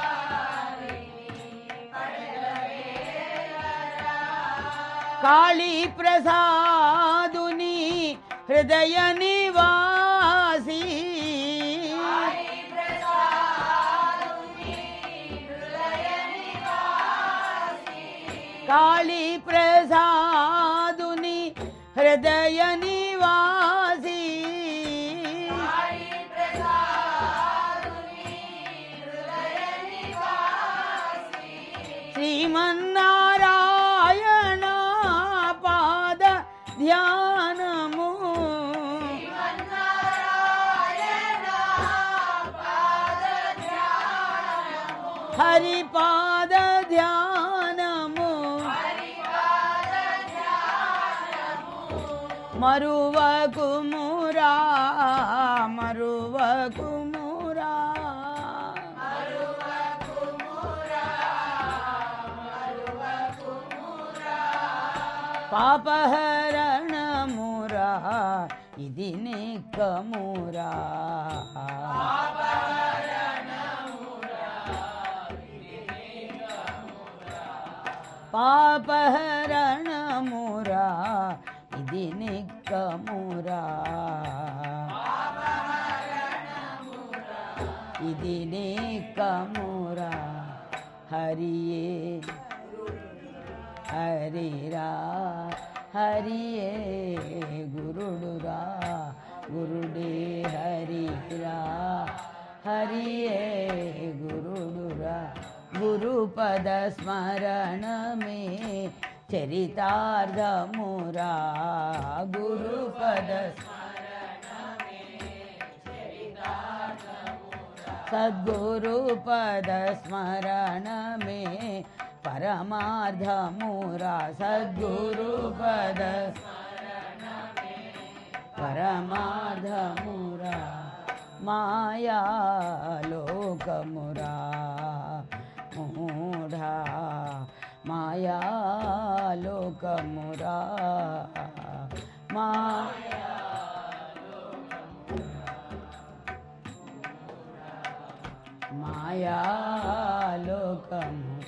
కాళీ ప్రసాదుని హృదయ నివాసి కాళీ ప్రసాదుని హృదయ నివాసి శ్రీమన్నారాయణ పాద ధ్యానము హరిపాద ధ్యానము మరువకుమురా మరువకుమురా పాపహరణమురా ఇది నిక్కమురా పాపహరణమురా ఇది నిక్కమురా ఇది నిక్కమురా హరియే హరిరా హరియే గురుడురా గురుడే హరిరా హరియే గురుడురా గురుపద స్మరణమే చరితార్థమురా గురుపద సద్గురుపద స్మరణమే పరమార్థమురా సద్గురుపద పరమాధమురా మాయా లోకమురా మూఢా మాయా లోకమురా మాయా మాయాలోకము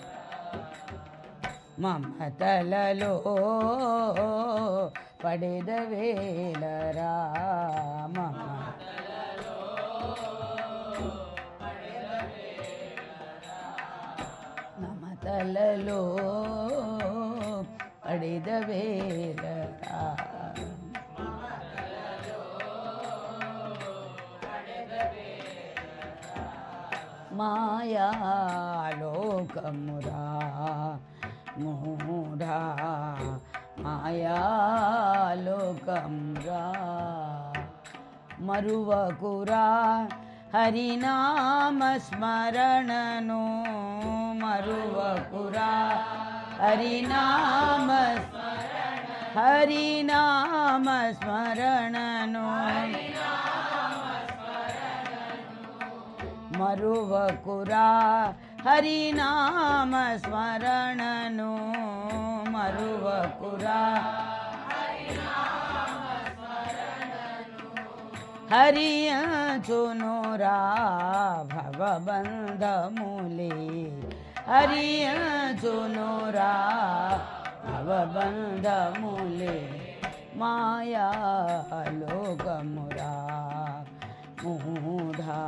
మమతలలో పడెద వేలరా మమ మమతలలో పడెద వేలరా మాయాలోకమురా మూఢా మాయాలోకమురా మరువకురా హరినామ స్మరణను మరువకురా హరినామ హరినామ స్మరణను మరువకురా హరినామ స్మరణను మరువకురా హరియునురా భవబంధములే హరియునురా భవబంధములే మాయాలోకమురా మూఢా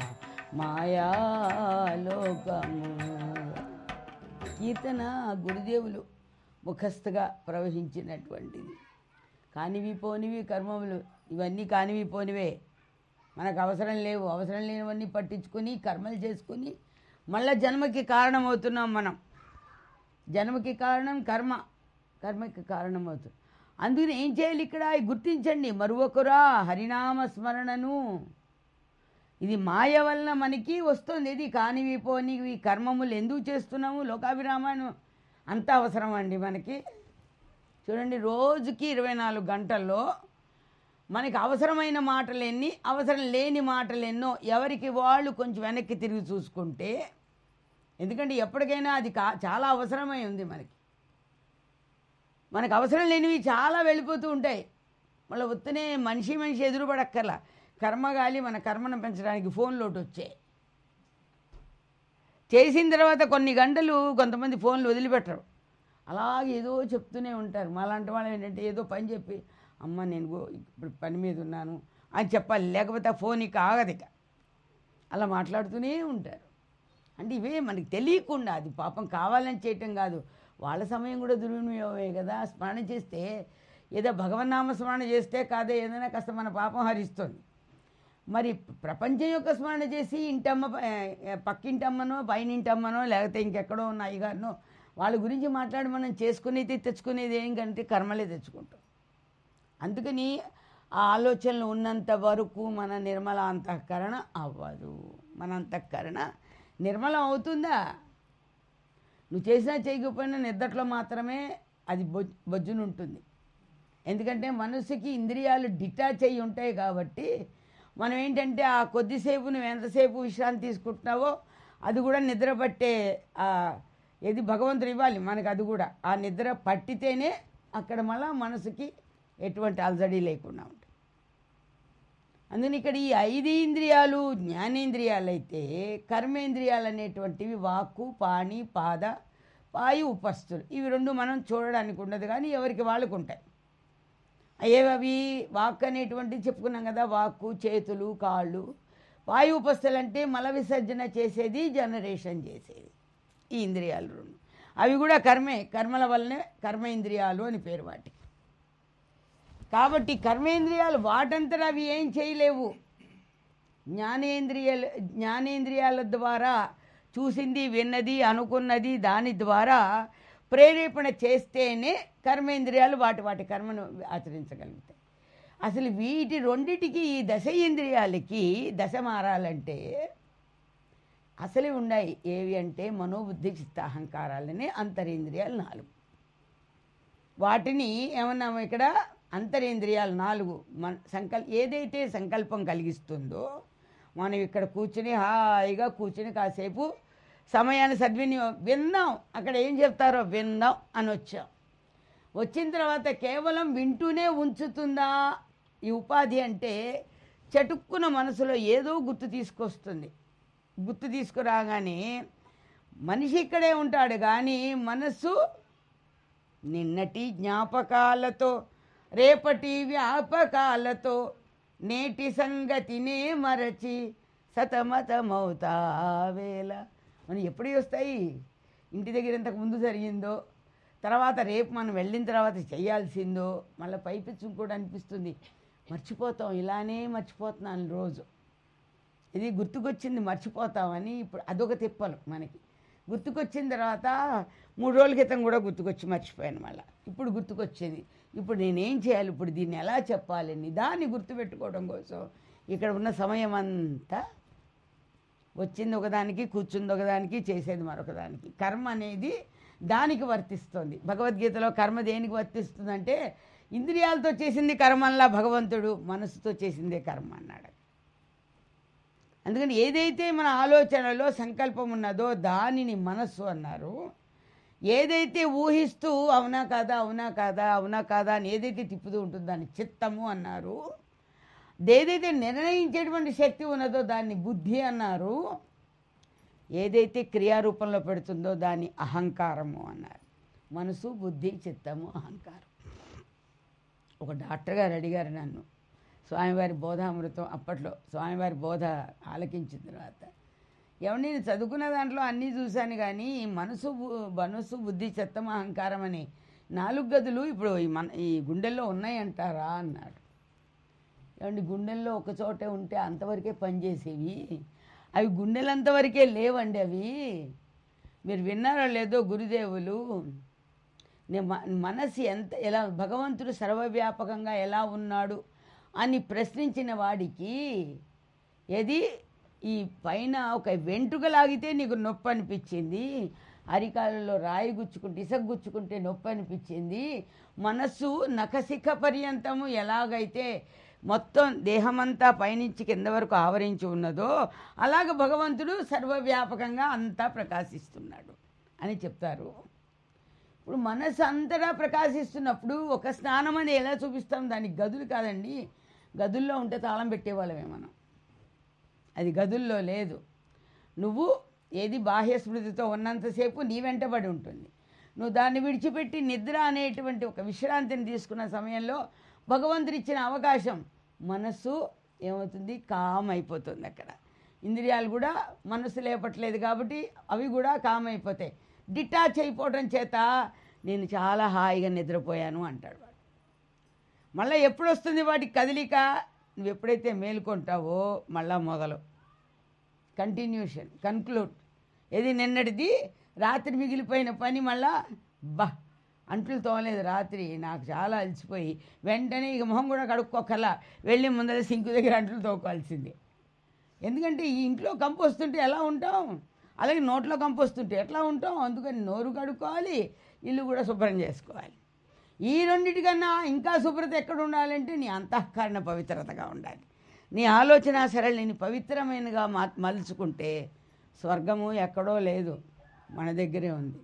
మాయాలోకము కీర్తన గురుదేవులు ముఖస్థగా ప్రవహించినటువంటిది కానివి పోనివి కర్మములు ఇవన్నీ కానివి పోనివే మనకు అవసరం లేవు అవసరం లేనివన్నీ పట్టించుకొని కర్మలు చేసుకుని మళ్ళా జన్మకి కారణమవుతున్నాం మనం జన్మకి కారణం కర్మ కర్మకి కారణమవుతుంది అందుకని ఏం చేయాలి ఇక్కడ గుర్తించండి మరొకరా హరినామ స్మరణను ఇది మాయ వలన మనకి వస్తుంది ఇది కానివి పోనివి కర్మములు ఎందుకు చేస్తున్నాము లోకాభిరామాను అంత అవసరం అండి మనకి చూడండి రోజుకి ఇరవై నాలుగు గంటల్లో మనకి అవసరమైన మాటలు ఎన్ని అవసరం లేని మాటలు ఎన్నో ఎవరికి వాళ్ళు కొంచెం వెనక్కి తిరిగి చూసుకుంటే ఎందుకంటే ఎప్పటికైనా అది కా చాలా అవసరమై ఉంది మనకి మనకు అవసరం లేనివి చాలా వెళ్ళిపోతూ ఉంటాయి మళ్ళీ వస్తేనే మనిషి మనిషి ఎదురుపడక్కర్లా కర్మగాలి మన కర్మను పెంచడానికి ఫోన్లోటి వచ్చాయి చేసిన తర్వాత కొన్ని గంటలు కొంతమంది ఫోన్లు వదిలిపెట్టరు అలాగే ఏదో చెప్తూనే ఉంటారు మాలాంటి వాళ్ళు ఏంటంటే ఏదో పని చెప్పి అమ్మ నేను గో- ఇప్పుడు పని మీద ఉన్నాను అని చెప్పాలి లేకపోతే ఆ ఫోన్ ఇక ఆగదు ఇక అలా మాట్లాడుతూనే ఉంటారు అంటే ఇవే మనకి తెలియకుండా అది పాపం కావాలని చేయటం కాదు వాళ్ళ సమయం కూడా దుర్వినియోగమే కదా స్మరణ చేస్తే ఏదో భగవన్నామ స్మరణ చేస్తే కాదే ఏదైనా కాస్త మన పాపం హరిస్తుంది మరి ప్రపంచం యొక్క స్మరణ చేసి ఇంటమ్మ ప- ఏ, పక్కింటమ్మనో పైనింటమ్మనో లేకపోతే ఇంకెక్కడో ఉన్న అయ్యగారినో వాళ్ళ గురించి మాట్లాడి మనం చేసుకునేది తెచ్చుకునేది ఏం కంటే కర్మలే తెచ్చుకుంటాం అందుకని ఆ ఆలోచనలు ఉన్నంత వరకు మన నిర్మల అంతఃకరణ అవ్వదు మన అంతఃకరణ నిర్మలం అవుతుందా నువ్వు చేసినా చేయకపోయినా నిద్దట్లో మాత్రమే అది బొ బొజ్జునుంటుంది ఎందుకంటే మనసుకి ఇంద్రియాలు డిటాచ్ అయ్యి ఉంటాయి కాబట్టి మనం ఏంటంటే ఆ కొద్దిసేపు నువ్వు ఎంతసేపు విశ్రాంతి తీసుకుంటున్నావో అది కూడా నిద్ర పట్టే ఆ, ఏది భగవంతుడు ఇవ్వాలి మనకు అది కూడా ఆ నిద్ర పట్టితేనే అక్కడ మళ్ళా మనసుకి ఎటువంటి అలజడి లేకుండా ఉంటుంది అందుకని ఇక్కడ ఈ ఐదు ఇంద్రియాలు జ్ఞానేంద్రియాలు అయితే కర్మేంద్రియాలు అనేటువంటివి వాక్కు పాణి పాద పాయు ఉపస్థులు ఇవి రెండు మనం చూడడానికి ఉండదు కానీ ఎవరికి వాళ్ళకు ఉంటాయి అయ్యేవి అవి వాక్ అనేటువంటిది చెప్పుకున్నాం కదా వాక్కు చేతులు కాళ్ళు వాయు ఉపస్థలు అంటే మల విసర్జన చేసేది జనరేషన్ చేసేది ఈ ఇంద్రియాలు రెండు అవి కూడా కర్మే కర్మల వల్లనే కర్మేంద్రియాలు అని పేరు వాటికి కాబట్టి కర్మేంద్రియాలు వాటంతట అవి ఏం చేయలేవు జ్ఞానేంద్రియాల జ్ఞానేంద్రియాల ద్వారా చూసింది విన్నది అనుకున్నది దాని ద్వారా ప్రేరేపణ చేస్తేనే కర్మేంద్రియాలు వాటి వాటి కర్మను ఆచరించగలుగుతాయి అసలు వీటి రెండిటికి ఈ దశ ఇంద్రియాలకి దశ మారాలంటే అసలే ఉన్నాయి ఏవి అంటే మనోబుద్ధి చిత్త అహంకారాలనే అంతరింద్రియాలు నాలుగు వాటిని ఏమన్నాము ఇక్కడ అంతరేంద్రియాలు నాలుగు మన సంకల్ ఏదైతే సంకల్పం కలిగిస్తుందో మనం ఇక్కడ కూర్చుని హాయిగా కూర్చుని కాసేపు సమయాన్ని సద్వినియోగం విందాం అక్కడ ఏం చెప్తారో విందాం అని వచ్చాం వచ్చిన తర్వాత కేవలం వింటూనే ఉంచుతుందా ఈ ఉపాధి అంటే చటుక్కున మనసులో ఏదో గుర్తు తీసుకొస్తుంది గుర్తు తీసుకురాగానే మనిషి ఇక్కడే ఉంటాడు కానీ మనసు నిన్నటి జ్ఞాపకాలతో రేపటి వ్యాపకాలతో నేటి సంగతినే మరచి సతమతమవుతా వేళ మనం ఎప్పుడు వస్తాయి ఇంటి దగ్గర ఇంతకు ముందు జరిగిందో తర్వాత రేపు మనం వెళ్ళిన తర్వాత చేయాల్సిందో మళ్ళీ పైపిచ్చి కూడా అనిపిస్తుంది మర్చిపోతాం ఇలానే మర్చిపోతున్నాను రోజు ఇది గుర్తుకొచ్చింది మర్చిపోతామని ఇప్పుడు అదొక తిప్పలు మనకి గుర్తుకొచ్చిన తర్వాత మూడు రోజుల క్రితం కూడా గుర్తుకొచ్చి మర్చిపోయాను మళ్ళీ ఇప్పుడు గుర్తుకొచ్చింది ఇప్పుడు నేనేం చేయాలి ఇప్పుడు దీన్ని ఎలా చెప్పాలి నిదాన్ని గుర్తుపెట్టుకోవడం కోసం ఇక్కడ ఉన్న సమయం అంతా వచ్చింది ఒకదానికి కూర్చుంది ఒకదానికి చేసేది మరొకదానికి కర్మ అనేది దానికి వర్తిస్తుంది భగవద్గీతలో కర్మ దేనికి వర్తిస్తుందంటే ఇంద్రియాలతో చేసింది కర్మల్లా భగవంతుడు మనసుతో చేసిందే కర్మ అన్నాడు అందుకని ఏదైతే మన ఆలోచనలో సంకల్పం ఉన్నదో దానిని మనస్సు అన్నారు ఏదైతే ఊహిస్తూ అవునా కాదా అవునా కాదా అవునా కాదా అని ఏదైతే తిప్పుతూ ఉంటుందో దాన్ని చిత్తము అన్నారు ఏదైతే నిర్ణయించేటువంటి శక్తి ఉన్నదో దాన్ని బుద్ధి అన్నారు ఏదైతే క్రియారూపంలో పెడుతుందో దాన్ని అహంకారము అన్నారు మనసు బుద్ధి చిత్తము అహంకారం ఒక డాక్టర్ గారు అడిగారు నన్ను స్వామివారి బోధామృతం అప్పట్లో స్వామివారి బోధ ఆలకించిన తర్వాత ఏమండి నేను చదువుకున్న దాంట్లో అన్నీ చూశాను కానీ ఈ మనసు బు- మనసు బుద్ధి చిత్తం అహంకారం అని నాలుగు గదులు ఇప్పుడు ఈ మన ఈ గుండెల్లో ఉన్నాయంటారా అన్నాడు ఏమండి గుండెల్లో ఒక చోటే ఉంటే అంతవరకే పనిచేసేవి అవి గుండెలంతవరకే లేవండి అవి మీరు విన్నారో లేదో గురుదేవులు నే- మ- మనసు ఎంత ఎలా భగవంతుడు సర్వవ్యాపకంగా ఎలా ఉన్నాడు అని ప్రశ్నించిన వాడికి ఏది ఈ పైన ఒక వెంట్రుక లాగితే నీకు నొప్పి అనిపించింది అరికాలలో రాయి గుచ్చుకుంటే ఇసగ గుచ్చుకుంటే నొప్పి అనిపించింది మనస్సు నఖశిఖ పర్యంతము ఎలాగైతే మొత్తం దేహమంతా పైనుంచి కింద వరకు ఆవరించి ఉన్నదో అలాగ భగవంతుడు సర్వవ్యాపకంగా అంతా ప్రకాశిస్తున్నాడు అని చెప్తారు ఇప్పుడు మనసు అంతటా ప్రకాశిస్తున్నప్పుడు ఒక స్నానం అని ఎలా చూపిస్తాం దానికి గదులు కాదండి గదుల్లో ఉంటే తాళం పెట్టేవాళ్ళమే మనం అది గదుల్లో లేదు నువ్వు ఏది బాహ్య స్మృతితో ఉన్నంతసేపు నీ వెంటబడి ఉంటుంది నువ్వు దాన్ని విడిచిపెట్టి నిద్ర అనేటువంటి ఒక విశ్రాంతిని తీసుకున్న సమయంలో భగవంతుడు ఇచ్చిన అవకాశం మనస్సు ఏమవుతుంది కామ్ అయిపోతుంది అక్కడ ఇంద్రియాలు కూడా మనసు లేపట్లేదు కాబట్టి అవి కూడా కామ్ అయిపోతాయి డిటాచ్ అయిపోవడం చేత నేను చాలా హాయిగా నిద్రపోయాను అంటాడు వాడు మళ్ళీ ఎప్పుడు వస్తుంది వాటికి కదిలిక నువ్వు ఎప్పుడైతే మేల్కొంటావో మళ్ళా మొదలు కంటిన్యూషన్ కన్క్లూడ్ ఏది నిన్నటిది రాత్రి మిగిలిపోయిన పని మళ్ళా బా అంట్లు తోమలేదు రాత్రి నాకు చాలా అలసిపోయి వెంటనే ఇక మొహం కూడా కడుక్కోకల్లా వెళ్ళి ముందర సింకు దగ్గర అంట్లు తోకోవాల్సిందే ఎందుకంటే ఈ ఇంట్లో కంపు వస్తుంటే ఎలా ఉంటాం అలాగే నోట్లో కంపు వస్తుంటే ఎట్లా ఉంటాం అందుకని నోరు కడుక్కోవాలి ఇల్లు కూడా శుభ్రం చేసుకోవాలి ఈ రెండిటికన్నా ఇంకా శుభ్రత ఎక్కడ ఉండాలంటే నీ అంతఃకరణ పవిత్రతగా ఉండాలి నీ ఆలోచన సరళిని పవిత్రమైనగా మా మలుచుకుంటే స్వర్గము ఎక్కడో లేదు మన దగ్గరే ఉంది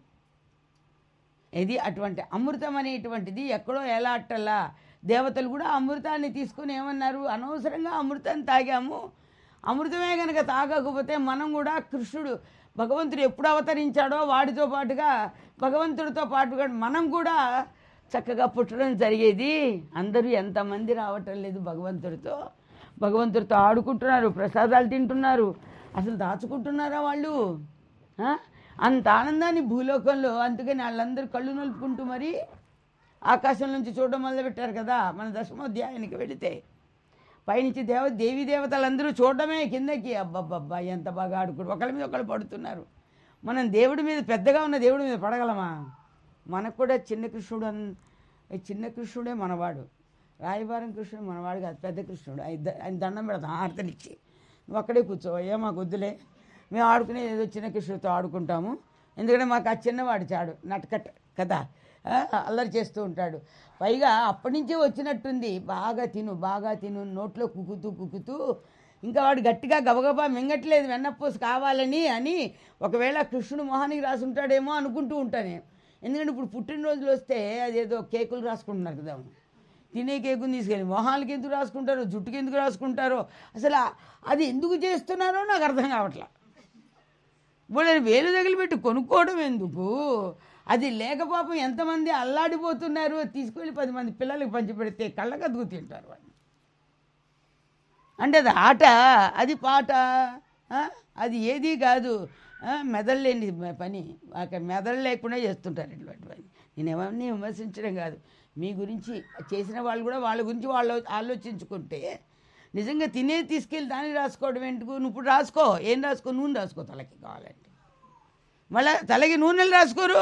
ఇది అటువంటి అమృతం అనేటువంటిది ఎక్కడో ఎలా అట్టలా దేవతలు కూడా అమృతాన్ని తీసుకుని ఏమన్నారు అనవసరంగా అమృతాన్ని తాగాము అమృతమే కనుక తాగకపోతే మనం కూడా కృష్ణుడు భగవంతుడు ఎప్పుడు అవతరించాడో వాడితో పాటుగా భగవంతుడితో పాటుగా మనం కూడా చక్కగా పుట్టడం జరిగేది అందరూ ఎంతమంది రావటం లేదు భగవంతుడితో భగవంతుడితో ఆడుకుంటున్నారు ప్రసాదాలు తింటున్నారు అసలు దాచుకుంటున్నారా వాళ్ళు ఆ? అంత ఆనందాన్ని భూలోకంలో అందుకని వాళ్ళందరూ కళ్ళు నలుపుకుంటూ మరి ఆకాశం నుంచి చూడడం మొదలుపెట్టారు కదా మన దశమోధ్యాయానికి వెళితే పైనుంచి దేవ దేవీ దేవతలందరూ చూడడమే కిందకి అబ్బబ్బబ్బా ఎంత బాగా ఆడుకుంటూ ఒకళ్ళ మీద ఒకళ్ళు పడుతున్నారు మనం దేవుడి మీద పెద్దగా ఉన్న దేవుడి మీద పడగలమా మనకు కూడా చిన్న కృష్ణుడు అన్ ఈ చిన్న కృష్ణుడే మనవాడు రాయబారం కృష్ణుడు మనవాడు కాదు పెద్ద కృష్ణుడు ఆయన ద- ఆయన దండం పెడతాం ఆర్తనిచ్చి నువ్వు అక్కడే కూర్చో ఏ మాకు వద్దులే మేము ఆడుకునే ఏదో చిన్న కృష్ణుడితో ఆడుకుంటాము ఎందుకంటే మాకు ఆ చిన్నవాడు చాడు నటకట్ కదా ఆ, అల్లరి చేస్తూ ఉంటాడు పైగా అప్పటి నుంచే వచ్చినట్టుంది బాగా తిను బాగా తిను నోట్లో కుకుతూ కుకుతూ ఇంకా వాడు గట్టిగా గబగబా మింగట్లేదు వెన్నపూస కావాలని అని ఒకవేళ కృష్ణుడు మొహానికి రాసి ఉంటాడేమో అనుకుంటూ ఉంటాను నేను ఎందుకంటే ఇప్పుడు పుట్టినరోజులు వస్తే అదేదో కేకులు రాసుకుంటున్నారు కదా తినే కేకుని తీసుకెళ్ళి మొహాలకి ఎందుకు రాసుకుంటారో జుట్టుకి ఎందుకు రాసుకుంటారో అసలు ఆ- అది ఎందుకు చేస్తున్నారో నాకు అర్థం కావట్లా వాళ్ళని వేలు తగిలిపెట్టి కొనుక్కోవడం ఎందుకు అది లేక పాపం ఎంతమంది అల్లాడిపోతున్నారు అది తీసుకెళ్ళి పది మంది పిల్లలకి పంచిపెడితే కళ్ళకు అదుగు తింటారు వాళ్ళు అంటే అది ఆట అది పాట ఆ? అది ఏది కాదు ఆ? మెదడు లేని పని అక్కడ మెదడు లేకుండా చేస్తుంటారు ఇటువంటి పని నేను ఎవరిని విమర్శించడం కాదు మీ గురించి చేసిన వాళ్ళు కూడా వాళ్ళ గురించి వాళ్ళు ఆలోచించుకుంటే నిజంగా తినే తీసుకెళ్ళి దాన్ని రాసుకోవడం ఎందుకు నువ్వు ఇప్పుడు రాసుకో ఏం రాసుకో నూనె రాసుకో తలకి కావాలంటే మళ్ళీ తలకి నూనెలు రాసుకోరు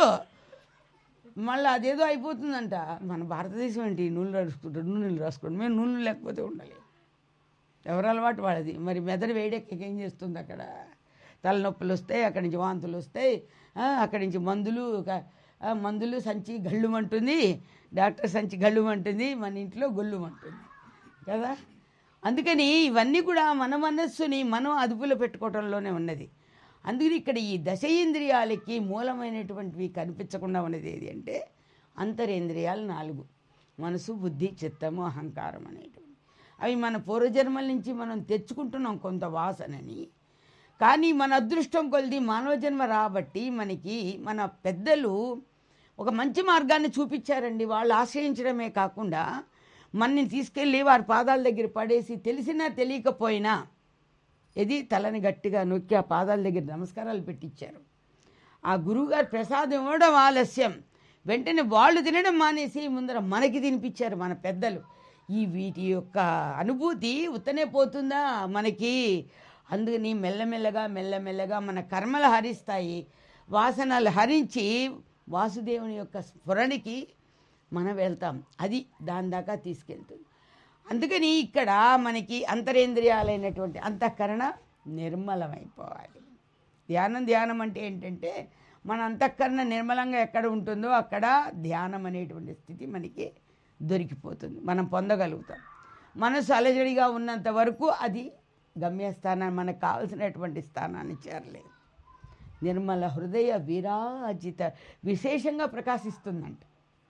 మళ్ళీ అదేదో అయిపోతుందంట మన భారతదేశం ఏంటి నూనెలు రాసుకుంటారు నూనెలు రాసుకోండి మేము నూనెలు లేకపోతే ఉండాలి ఎవరి అలవాటు వాళ్ళది మరి మెదడు వేడెక్కి ఏం చేస్తుంది అక్కడ తలనొప్పులు వస్తాయి అక్కడి నుంచి వాంతులు వస్తాయి ఆ, అక్కడి నుంచి మందులు క- ఆ, మందులు సంచి గళ్ళుమంటుంది డాక్టర్ సంచి గళ్ళుమంటుంది మన ఇంట్లో గొల్లుమంటుంది కదా అందుకని ఇవన్నీ కూడా మన మనస్సుని మనం అదుపులో పెట్టుకోవటంలోనే ఉన్నది అందుకని ఇక్కడ ఈ దశ ఇంద్రియాలకి మూలమైనటువంటివి కనిపించకుండా ఉన్నది ఏది అంటే అంతరేంద్రియాలు నాలుగు మనసు బుద్ధి చిత్తము అహంకారం అనేటువంటి అవి మన పూర్వజన్మల నుంచి మనం తెచ్చుకుంటున్నాం కొంత వాసనని కానీ మన అదృష్టం కొలిది మానవ జన్మ రాబట్టి మనకి మన పెద్దలు ఒక మంచి మార్గాన్ని చూపించారండి వాళ్ళు ఆశ్రయించడమే కాకుండా మనని తీసుకెళ్ళి వారి పాదాల దగ్గర పడేసి తెలిసినా తెలియకపోయినా ఇది తలని గట్టిగా నొక్కి ఆ పాదాల దగ్గర నమస్కారాలు పెట్టించారు ఆ గురువుగారు ప్రసాదం ఇవ్వడం ఆలస్యం వెంటనే వాళ్ళు తినడం మానేసి ముందర మనకి తినిపించారు మన పెద్దలు ఈ వీటి యొక్క అనుభూతి ఉత్తనే పోతుందా మనకి అందుకని మెల్లమెల్లగా మెల్లమెల్లగా మన కర్మలు హరిస్తాయి వాసనలు హరించి వాసుదేవుని యొక్క స్ఫురణకి మనం వెళ్తాం అది దాని దాకా తీసుకెళ్తుంది అందుకని ఇక్కడ మనకి అంతరేంద్రియాలైనటువంటి అంతఃకరణ నిర్మలమైపోవాలి ధ్యానం ధ్యానం అంటే ఏంటంటే మన అంతఃకరణ నిర్మలంగా ఎక్కడ ఉంటుందో అక్కడ ధ్యానం అనేటువంటి స్థితి మనకి దొరికిపోతుంది మనం పొందగలుగుతాం మనసు అలజడిగా ఉన్నంత వరకు అది గమ్యస్థానాన్ని మనకు కావలసినటువంటి స్థానాన్ని చేరలేదు నిర్మల హృదయ విరాజిత విశేషంగా ప్రకాశిస్తుందంట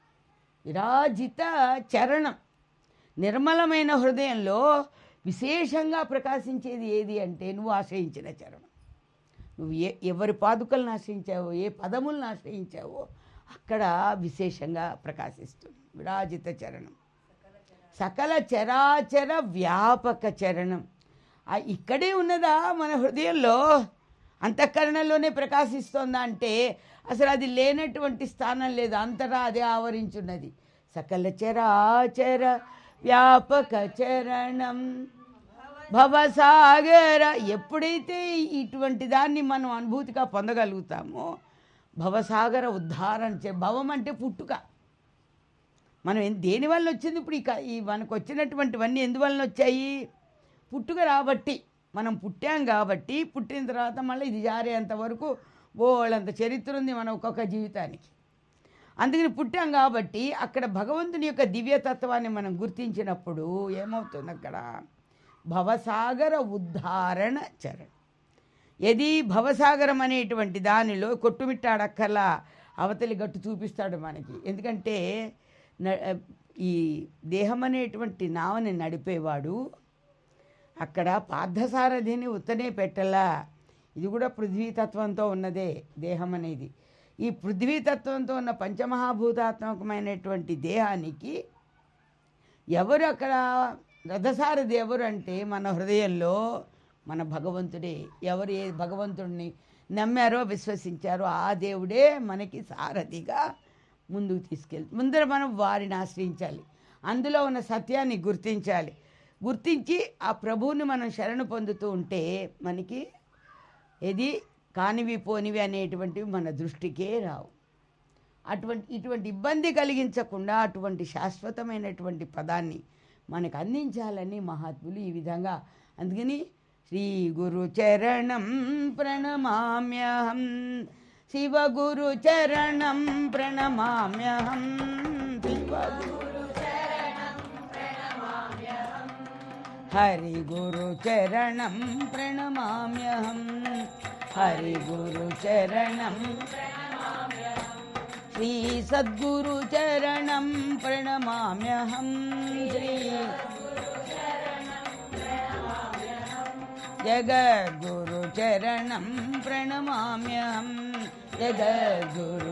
విరాజిత చరణం నిర్మలమైన హృదయంలో విశేషంగా ప్రకాశించేది ఏది అంటే నువ్వు ఆశ్రయించిన చరణం నువ్వు ఏ ఎవరి పాదుకలను ఆశ్రయించావో ఏ పదములను ఆశ్రయించావో అక్కడ విశేషంగా ప్రకాశిస్తుంది విరాజిత చరణం సకల చరాచర వ్యాపక చరణం ఆ ఇక్కడే ఉన్నదా మన హృదయంలో అంతఃకరణలోనే ప్రకాశిస్తోందా అంటే అసలు అది లేనటువంటి స్థానం లేదు అంతటా అదే ఆవరించున్నది సకల చరాచర వ్యాపక చరణం భవసాగర ఎప్పుడైతే ఇటువంటి దాన్ని మనం అనుభూతిగా పొందగలుగుతామో భవసాగర ఉద్ధారణ చే భవం అంటే పుట్టుక మనం ఎన్- దేని వల్ల వచ్చింది ఇప్పుడు ఇక ఈ మనకు వచ్చినటువంటివన్నీ ఎందువలన వచ్చాయి పుట్టుక రాబట్టి మనం పుట్టాం కాబట్టి పుట్టిన తర్వాత మళ్ళీ ఇది జారేంత వరకు బోళ్ళంత చరిత్ర ఉంది మన ఒక్కొక్క జీవితానికి అందుకని పుట్టాం కాబట్టి అక్కడ భగవంతుని యొక్క దివ్యతత్వాన్ని మనం గుర్తించినప్పుడు ఏమవుతుంది అక్కడ భవసాగర ఉద్ధారణ చరణం ఏది భవసాగరం అనేటువంటి దానిలో కొట్టుమిట్టాడక్కర్లా అవతలి గట్టు చూపిస్తాడు మనకి ఎందుకంటే న- ఈ దేహం అనేటువంటి నావని నడిపేవాడు అక్కడ పార్థసారథిని ఉత్తనే పెట్టలా ఇది కూడా పృథ్వీతత్వంతో ఉన్నదే దేహం అనేది ఈ పృథ్వీతత్వంతో ఉన్న పంచమహాభూతాత్మకమైనటువంటి దేహానికి ఎవరు అక్కడ రథసారథి ఎవరు అంటే మన హృదయంలో మన భగవంతుడే ఎవరు ఏ భగవంతుడిని నమ్మారో విశ్వసించారో ఆ దేవుడే మనకి సారథిగా ముందుకు తీసుకెళ్తాం ముందర మనం వారిని ఆశ్రయించాలి అందులో ఉన్న సత్యాన్ని గుర్తించాలి గుర్తించి ఆ ప్రభువుని మనం శరణు పొందుతూ ఉంటే మనకి ఇది కానివి పోనివి అనేటువంటివి మన దృష్టికే రావు అటువంటి ఇటువంటి ఇబ్బంది కలిగించకుండా అటువంటి శాశ్వతమైనటువంటి పదాన్ని మనకు అందించాలని మహాత్ములు ఈ విధంగా అందుకని శ్రీ గురు చరణం ప్రణమామ్యహం శివగురుచరణం ప్రణమామ్యహం శివగురు హరిగురుచరణం ప్రణమామ్యహం హరిగురుచరణం శ్రీ సద్గురుచరణం ప్రణమామ్యహం శ్రీ జగద్గురుచరణం ప్రణమామ్యహం జగద్గురు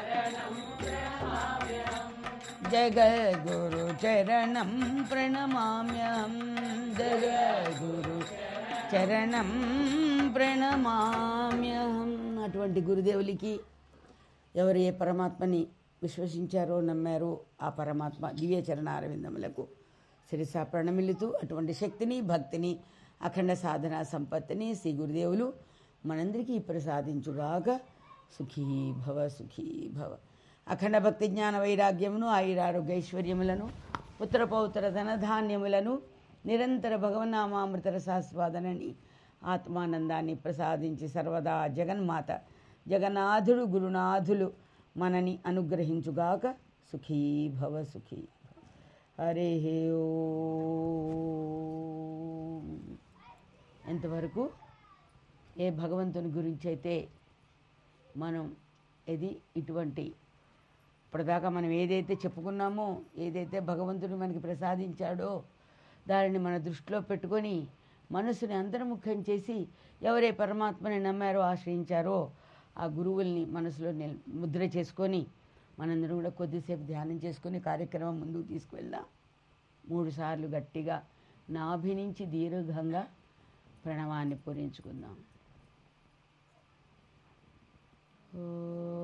జగద్గురుచరణం ప్రణమామ్యహం జగద్గురు చరణం ప్రణమామ్యహం అటువంటి గురుదేవులకి ఎవరు ఏ పరమాత్మని విశ్వసించారో నమ్మారో ఆ పరమాత్మ దివ్య చరణారవిందములకు శిరసా ప్రణమిల్లుతూ అటువంటి శక్తిని భక్తిని అఖండ సాధన సంపత్తిని శ్రీ గురుదేవులు మనందరికీ ప్రసాదించుగాక సుఖీ భవ సుఖీ భవ అఖండ భక్తి జ్ఞాన వైరాగ్యమును ఆయురారోగ్య ఐశ్వర్యములను పుత్ర పౌత్ర ధనధాన్యములను నిరంతర భగవన్నామామృత రసాస్వాదనని ఆత్మానందాన్ని ప్రసాదించి సర్వదా జగన్మాత జగన్నాథుడు గురునాథులు మనని అనుగ్రహించుగాక సుఖీ భవ సుఖీ భవ. హరే ఓం. ఎంతవరకు ఏ భగవంతుని గురించి అయితే మనం ఇది ఇటువంటి ఇప్పటిదాకా మనం ఏదైతే చెప్పుకున్నామో ఏదైతే భగవంతుడు మనకి ప్రసాదించాడో దానిని మన దృష్టిలో పెట్టుకొని మనసుని అంతర్ముఖం చేసి ఎవరే పరమాత్మని నమ్మారో ఆశ్రయించారో ఆ గురువుల్ని మనసులో నిల్ ముద్ర చేసుకొని మనందరం కూడా కొద్దిసేపు ధ్యానం చేసుకొని కార్యక్రమం ముందుకు తీసుకువెళ్దాం మూడు సార్లు గట్టిగా నాభి నుంచి దీర్ఘంగా ప్రణవాన్ని పూరించుకుందాం ఓ